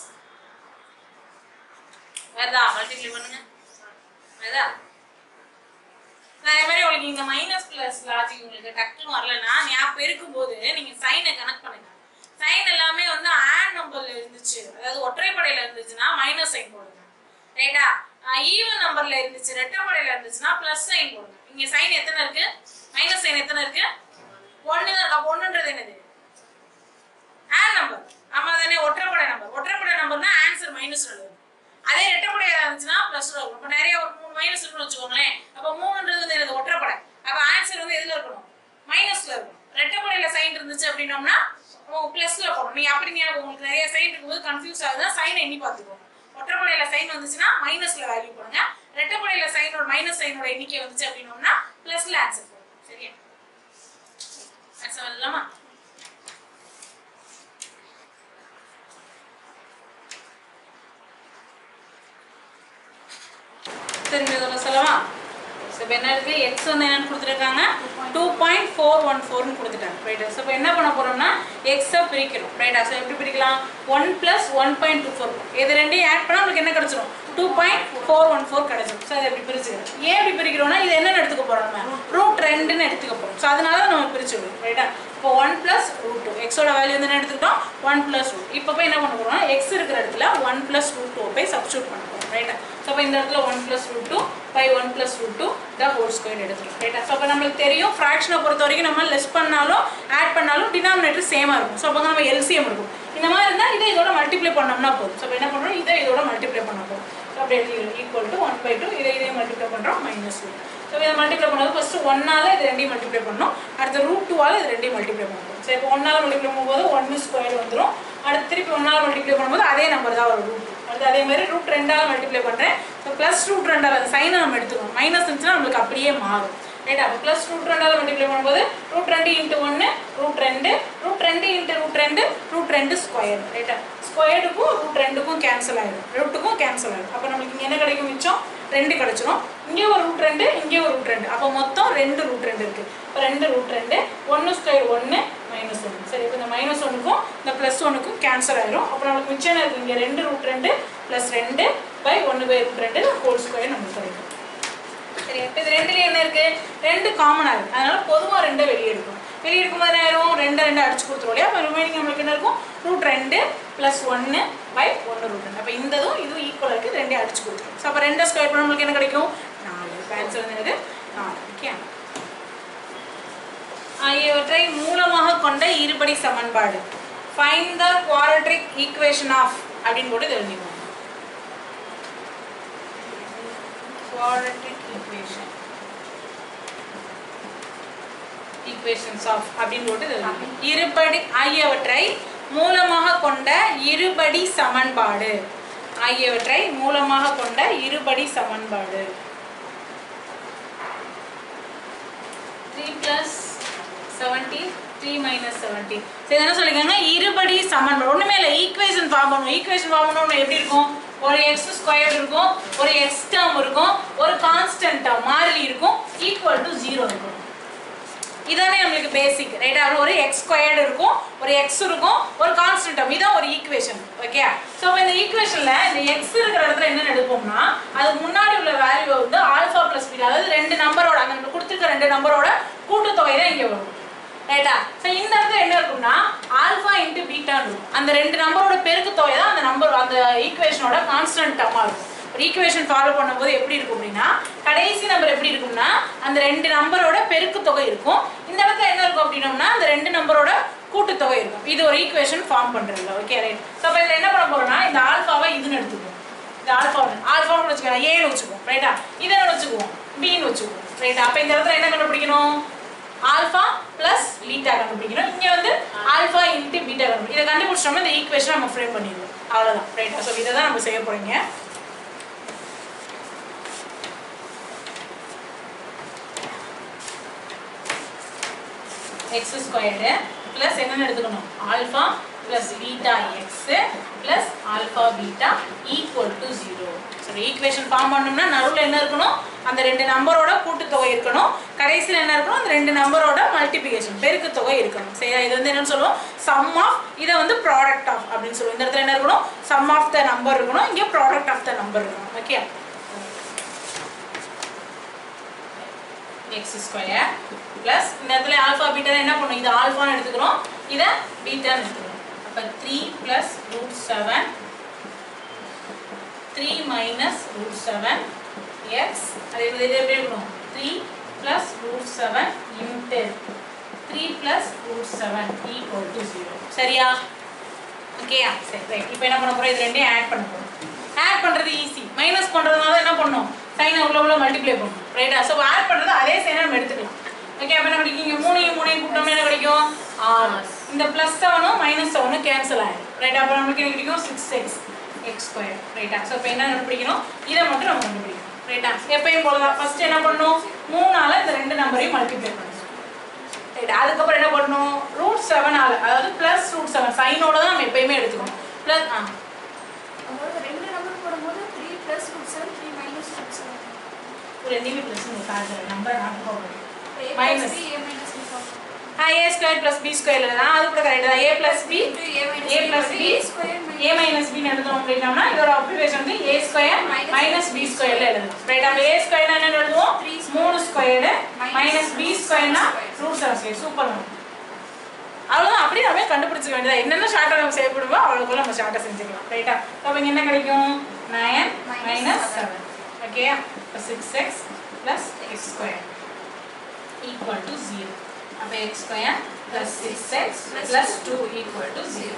வருதா மல்டிப்ளை பண்ணுங்க வருதா அதே மாதிரி உங்களுக்கு இங்க மைனஸ் பிளஸ் லாஜிக் உங்களுக்கு டக்குன்னு வரலன்னா ஞாபகம் பெருக்கும் போது நீங்க சைனை கனெக்ட் பண்ணுங்க சைன் எல்லாமே வந்து ஆட் நம்பர்ல இருந்துச்சு அதாவது ஒற்றைப்படையில இருந்துச்சுன்னா மைனஸ் சைன் போடுங்க ரைட்டா ஈவன் நம்பர்ல இருந்துச்சு ரெட்டைப்படையில இருந்துச்சுன்னா பிளஸ் சைன் போடுங்க இங்க சைன் எத்தனை இருக்கு மைனஸ் சைன் எத்தனை இருக்கு ஒன்னு தான் இருக்கு அப்ப ஒண்ணுன்றது என்னது ஆட் நம்பர் ஆமா தானே ஒற்றைப்படை நம்பர் ஒற்றைப்படை நம்பர்னா ஆன்சர் மைனஸ் எழுதும் அதே ரெட்டைப்படையா இருந்துச்சுன்னா பிளஸ் இருக்கும் இப்போ நிறைய ஒரு மூணு மைனஸ் இருக்குன்னு வச்சுக்கோங்களேன் அப்போ மூணுன்றது வந்து என்னது ஒற்றைப்படை அப்போ ஆன்சர் வந்து எதுல இருக்கணும் மைனஸ்ல இருக்கும் ரெட்டைப்படையில சைன் இருந்துச்சு அப்படின்னோம்னா பிளஸ்ல போகணும் நீங்க அப்படி ஞாபகம் உங்களுக்கு நிறைய சைன் இருக்கும்போது கன்ஃபியூஸ் ஆகுதுன்னா சைனை எண்ணி பார்த்துக்கோங்க ஒற்றைப்படையில சைன் வந்துச்சுன்னா மைனஸ்ல வேல்யூ பண்ணுங்க ரெட்டைப்படையில சைனோட மைனஸ் சைனோட எண்ணிக்கை வந்துச்சு அப்படின்னோம்னா பிளஸ்ல ஆன்சர் போடும் சரியா ஆன்சர் வரலாமா திரும்பி சொல்ல சொல்லவா ஸோ இப்போ என்ன இருக்கு எக்ஸ் வந்து என்னன்னு கொடுத்துருக்காங்க டூ பாயிண்ட் ஃபோர் ஒன் ஃபோர்னு கொடுத்துட்டாங்க ரைட்டா ஸோ இப்போ என்ன பண்ண போறோம்னா எக்ஸை பிரிக்கணும் ரைட்டா ஸோ எப்படி பிரிக்கலாம் one plus one point two four இது ரெண்டையும் ஆட் பண்ணால் உங்களுக்கு என்ன கிடைச்சிரும் two point four one four கிடைச்சிரும் ஸோ அதை எப்படி பிரிச்சுக்கிறோம் ஏன் இப்படி பிரிக்கிறோம்னா இது என்னன்னு எடுத்துக்க போறோம் நம்ம ரூட் ரெண்டுன்னு எடுத்துக்க போறோம் ஸோ அதனால தான் நம்ம பிரிச்சுக்கணும் ரைட்டா இப்போ ஒன் ப்ளஸ் ரூட் டூ எக்ஸோட வேல்யூ வந்து என்ன எடுத்துக்கிட்டோம் ஒன் ப்ளஸ் ரூட் இப்போ போய் என்ன பண்ண போறோம்னா எக்ஸ் இருக்கிற இடத்துல ஒன் ப்ளஸ் ரூட் டூ போய் சப்ஸ்டியூட் பண்ண போறோம் ரைட்டா ஸோ அப்போ இந்த இடத்துல one plus root two by one plus root two the whole square எடுத்துக்கலாம் ரைட்டா ஸோ அப்போ நம்மளுக்கு தெரியும் ஃப்ராக்ஷனை பொறுத்த வரைக்கும் நம்ம லெஸ் பண்ணாலும் ஆட் பண்ணாலும் டினாமினேட்டர் சேமாக இருக்கும் ஸோ அப்போ நம்ம எல்சிஎம் இருக்கும் இந்த மாதிரி இருந்தால் இதை இதோட மல்டிப்ளை பண்ணோம்னா போதும் ஸோ அப்போ என்ன பண்ணுறோம் இதை இதோட மல்டிப்ளை பண்ண போதும் ஸோ அப்படி எழுதிக்கிறோம் equal to one by two இதை இதே மல்டிப்ளை பண்ணுறோம் மைனஸ் டூ ஸோ இதை மல்டிப்ளை பண்ணது ஃபஸ்ட்டு ஒன்னால இது ரெண்டையும் மல்டிப்ளை பண்ணணும் அடுத்து ரூட் டூவால் இது ரெண்டையும் மல்டிப்ளை பண்ணணும் ஸோ இப்போ ஒன்னால மல்டிப்ளை பண்ணும்போது ஒன்று ஸ்கொயர் வந்துடும் அடுத்து திருப்பி ஒன்னால மல்டிப்ளை பண்ணும்போது அதே நம்பர் தான் வரும் ரூட் அடுத்து அதே மாதிரி ரூட் ரெண்டால மல்டிப்ளை பண்ணுறேன் ஸோ ப்ளஸ் ரூட் ரெண்டால அந்த சைனை நம்ம எடுத்துக்கணும் மைனஸ் இருந்துச்சுன்னா நம்மளுக்கு அப்படியே மாறும் ரைட்டா அப்போ ப்ளஸ் ரூட் ரெண்டால மல்டிப்ளை பண்ணும்போது ரூட் ரெண்டு இன்ட்டு ஒன்று ரூட் ரெண்டு ரூட் ரெண்டு இன்ட்டு ரூட் ரெண்டு ரூட் ரெண்டு ஸ்கொயர் ரைட்டா ஸ்கொயர்டுக்கும் ரூட் ரெண்டுக்கும் கேன்சல் ஆயிடும் ரூட்டுக்கும் கேன்சல் ஆயிடும் அப்போ நம்மளுக்கு இங்கே என்ன கிடைக்கும் மிச்சம் ரெண்டு கிடைச்சிரும் இங்கே ஒரு ரூட் ரெண்டு இங்கே ஒரு ரூட் ரெண்டு அப்போ மொத்தம் ரெண்டு ரூட் ரெண்டு இருக்குது இப்போ ரெண்டு ரூட் ரெண்டு ஒன்று ஸ்கொயர் ஒன்று மைனஸ் ஒன்று சரி இப்போ இந்த மைனஸ் ஒன்றுக்கும் இந்த ப்ளஸ் ஒன்றுக்கும் கேன்சல் ஆயிரும் அப்போ நம்மளுக்கு மிச்சம் என்ன இருக்குது இங்கே ரெண்டு ரூட் ரெண்டு ப்ளஸ் ரெண்டு பை ஒன்று பை ரூட் ரெண்டு ஹோல் ஸ்கொயர் நம்மளுக்கு கிடைக்கும் சரியா இப்போ இது ரெண்டுலேயும் என்ன இருக்கு ரெண்டு காமனாக இருக்கு அதனால பொதுவாக ரெண்டை வெளியே எடுக்கும் வெளியே எடுக்கும்போது என்ன ஆயிரும் ரெண்டு ரெண்டு அடிச்சு கொடுத்துருவோம் இல்லையா அப்போ ரிமைனிங் நம்மளுக்கு என்ன இருக்கும் ரூட் ரெண்டு ப்ளஸ் ஒன்று பை ஒன்று ரூட் ரெண்டு அப்போ இந்த இதுவும் இதுவும் ஈக்குவலாக இருக்குது ரெண்டே அடிச்சு கொடுத்துரும் ஸோ அப்போ ரெண்டை ஸ்கொயர் பண்ண நம்மளுக்கு என்ன கிடைக்கும் நாலு இப்போ ஆன்சர் என்னது நாலு ஓகே ஆகியவற்றை மூலமாக கொண்ட இருபடி சமன்பாடு find the quadratic equation of அப்படின்னு போட்டு தெரிஞ்சுக்கணும் quadratic equation equations of அப்படின்னு போட்டு எழுதணும். இருபடி ஆகியவற்றை மூலமாக கொண்ட இருபடி சமன்பாடு ஆகியவற்றை மூலமாக கொண்ட இருபடி சமன்பாடு three plus seventeen three minus seventeen சரி என்ன சொல்லிருக்காங்க இருபடி சமன்பாடு ஒண்ணுமே இல்லை ஈக்குவேஷன் ஃபார்ம் பண்ணுவோம் ஈக்குவேஷன் ஃபார்ம் பண்ணணும் எப்படி இருக்கும் ஒரு எக்ஸ் ஸ்கொயர் இருக்கும் ஒரு எக்ஸ் டேர்ம் இருக்கும் ஒரு கான்ஸ்டன்ட் டேர்ம் மாறிலி இருக்கும் ஈக்குவல் டு ஜீரோ இருக்கும் இதானே நம்மளுக்கு பேசிக் ரைட் அது ஒரு எக்ஸ் ஸ்கொயர்டு இருக்கும் ஒரு எக்ஸ் இருக்கும் ஒரு கான்ஸ்டன்ட் டேர்ம் இதான் ஒரு ஈக்குவேஷன் ஓகே ஸோ இந்த ஈக்குவேஷன்ல இந்த எக்ஸ் இருக்கிற இடத்துல என்ன எடுப்போம்னா அதுக்கு முன்னாடி உள்ள வேல்யூ வந்து ஆல்ஃபா பிளஸ் பீட்டா அதாவது ரெண்டு நம்பரோட அந்த கொடுத்துருக்க ரெண்டு நம்பரோட கூட்டுத்தொகை தான் இங்கே வரும் ரைட்டா ஸோ இந்த இடத்துல என்ன இருக்கும்னா ஆல்ஃபா இன்ட்டு பீட்டான்னு இருக்கும் அந்த ரெண்டு நம்பரோட பெருக்கு தொகை தான் அந்த நம்பர் அந்த ஈக்குவேஷனோட கான்ஸ்டன்ட் டர்மாக இருக்கும் ஒரு ஈக்குவேஷன் ஃபாலோ பண்ணும்போது எப்படி இருக்கும் அப்படின்னா கடைசி நம்பர் எப்படி இருக்கும்னா அந்த ரெண்டு நம்பரோட பெருக்கு தொகை இருக்கும் இந்த இடத்துல என்ன இருக்கும் அப்படின்னோம்னா அந்த ரெண்டு நம்பரோட கூட்டுத்தொகை இருக்கும் இது ஒரு ஈக்குவேஷன் ஃபார்ம் பண்றதுல ஓகே ரைட் ஸோ அப்போ இதில் என்ன பண்ண போறோம்னா இந்த ஆல்ஃபாவை இதுன்னு எடுத்துக்குவோம் இந்த ஆல்ஃபா ஆல்ஃபான்னு வச்சுக்கலாம் ஏன்னு வச்சுக்குவோம் ரைட்டா இதை வச்சுக்குவோம் பின்னு வச்சுக்குவோம் ரைட்டா அப்போ இந்த இடத்துல என்ன கண்டுபிடிக்கணும் ஆல்ஃபா பிளஸ் பீட்டா கண்டுபிடிக்கணும் இங்க வந்து ஆல்ஃபா இன்ட்டு பீட்டா கண்டுபிடிக்கணும் இதை கண்டுபிடிச்சோம்னா இந்த ஈக்குவேஷன் நம்ம ஃப்ரேம் பண்ணிடுவோம் அவ்வளவுதான் ரைட்டா ஸோ இதை தான் நம்ம செய்ய போறீங்க எக்ஸ் ஸ்கொயர்டு ப்ளஸ் என்னென்னு எடுத்துக்கணும் alpha plus beta x plus alpha beta equal to zero சரி ஈக்குவேஷன் ஃபார்ம் பண்ணோம்னா நடுவில் என்ன இருக்கணும் அந்த ரெண்டு நம்பரோட கூட்டுத்தொகை இருக்கணும் கடைசியில் என்ன இருக்கணும் அந்த ரெண்டு நம்பரோட மல்டிபிகேஷன் பெருக்கு தொகை இருக்கணும் சரியா இது வந்து என்னன்னு சொல்லுவோம் சம் ஆஃப் இதை வந்து ப்ராடக்ட் ஆஃப் அப்படின்னு சொல்லுவோம் இந்த இடத்துல என்ன இருக்கணும் சம் ஆஃப் த நம்பர் இருக்கணும் இங்கே ப்ராடக்ட் ஆஃப் த நம்பர் இருக்கணும் ஓகே எக்ஸ் ஸ்கொயர் ப்ளஸ் இந்த இடத்துல ஆல்ஃபா பீட்டா என்ன பண்ணும் இது ஆல்ஃபான்னு எடுத்துக்கிறோம் இதை பீட்டான்னு எடுத்துக்கிறோம் அப்போ three plus root seven three minus root seven x அதே மாதிரி இது எப்படி இருக்கணும் three plus root seven into three plus root seven equal to zero சரியா ஓகேயா சரி ரைட் இப்போ என்ன பண்ண போகிறோம் இது ரெண்டையும் ஆட் பண்ண போகிறோம் ஆட் பண்ணுறது ஈஸி மைனஸ் பண்ணுறதுனால என்ன பண்ணணும் சைனை உள்ள உள்ள மல்டிப்ளை பண்ணணும் ரைட்டா ஸோ ஆட் பண்ணுறது அதே சைனை நம்ம எடுத்துக்கலாம் ஓகே அப்போ என்ன கிடைக்கும் இங்கே மூணையும் மூணையும் கூட்டமே என்ன கிடைக்கும் ஆறு இந்த ப்ளஸ் செவனும் மைனஸ் செவனும் கேன்சல் ஆகிடும் ரைட் அப்போ நமக்கு என்ன கிடைக்கும் சிக்ஸ் எக்ஸ் எக்ஸ் ஸ்கொயர் ரைட்டா ஸோ இப்போ என்ன கண்டுபிடிக்கணும் இதை மட்டும் நம்ம கண்டுபிடிக்கணும் ரைட்டா எப்பயும் போல தான் ஃபர்ஸ்ட் என்ன பண்ணணும் மூணால இந்த ரெண்டு நம்பரையும் மல்டிப்ளை பண்ணணும் ரைட் அதுக்கப்புறம் என்ன பண்ணணும் ரூட் செவனால அதாவது ப்ளஸ் ரூட் செவன் சைனோட தான் நம்ம எப்பயுமே எடுத்துக்கணும் ப்ளஸ் ஆ அதாவது ரெண்டு நம்பர் போடும்போது three plus root seven three minus root seven ஒரு ரெண்டுமே ப்ளஸ் காட்டுறேன் நம்பர் நான் போடுறேன் A Minus. Plus B A minus B பார்க்கணும் ஆ A square plus B square தான் அது கூட கரெக்ட் தான் A plus B Into A minus A B plus போட்டு B. A square minus A minus B எழுதணும் அப்படின்னோம்னா இதோட அப்ளிகேஷன் வந்து A square Minus minus B ஸ்கொயர்ல எழுதணும் ரைட் அப்போ ஏ ஸ்கொயர் என்ன எழுதுவோம் Three square. மூணு squared Minus minus B root ஸ்கொயர்னா seven square. Root seven square super அவ்வளோதான் அப்படியே நம்ம கண்டுபிடிச்சிக்க வேண்டியதா என்னென்ன ஷார்ட்டாக நம்ம செய்யப்படுமோ அவ்வளோக்குள்ள நம்ம ஷார்ட்டாக செஞ்சுக்கலாம் ரைட்டா அப்போ இங்கே என்ன கிடைக்கும் nine Minus minus seven. Seven okay இப்போ six x plus x square equal to zero அப்போ x square plus six x plus two equal to zero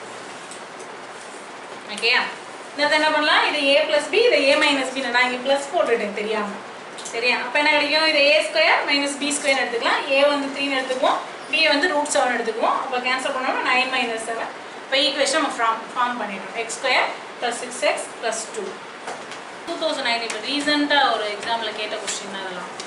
ஓகேயா இந்த என்ன பண்ணலாம் இது ஏ ப்ளஸ் பி இது ஏ மைனஸ் பி நான் இங்கே ப்ளஸ் போட்டுட்டேன் தெரியாம சரியா அப்போ என்ன கிடைக்கும் இது A square minus B square எடுத்துக்கலாம் ஏ வந்து த்ரீன்னு எடுத்துக்குவோம் பி வந்து ரூட் செவன் எடுத்துக்குவோம் அப்போ கேன்சல் பண்ணோம்னா நைன் மைனஸ் செவன் இப்போ ஈக்குவேஷன் நம்ம ஃபார்ம் ஃபார்ம் பண்ணிட்டோம் x square plus six x plus two two thousand nine இப்போ ரீசெண்டாக ஒரு எக்ஸாமில் கேட்ட கொஸ்டின் அதெல்லாம்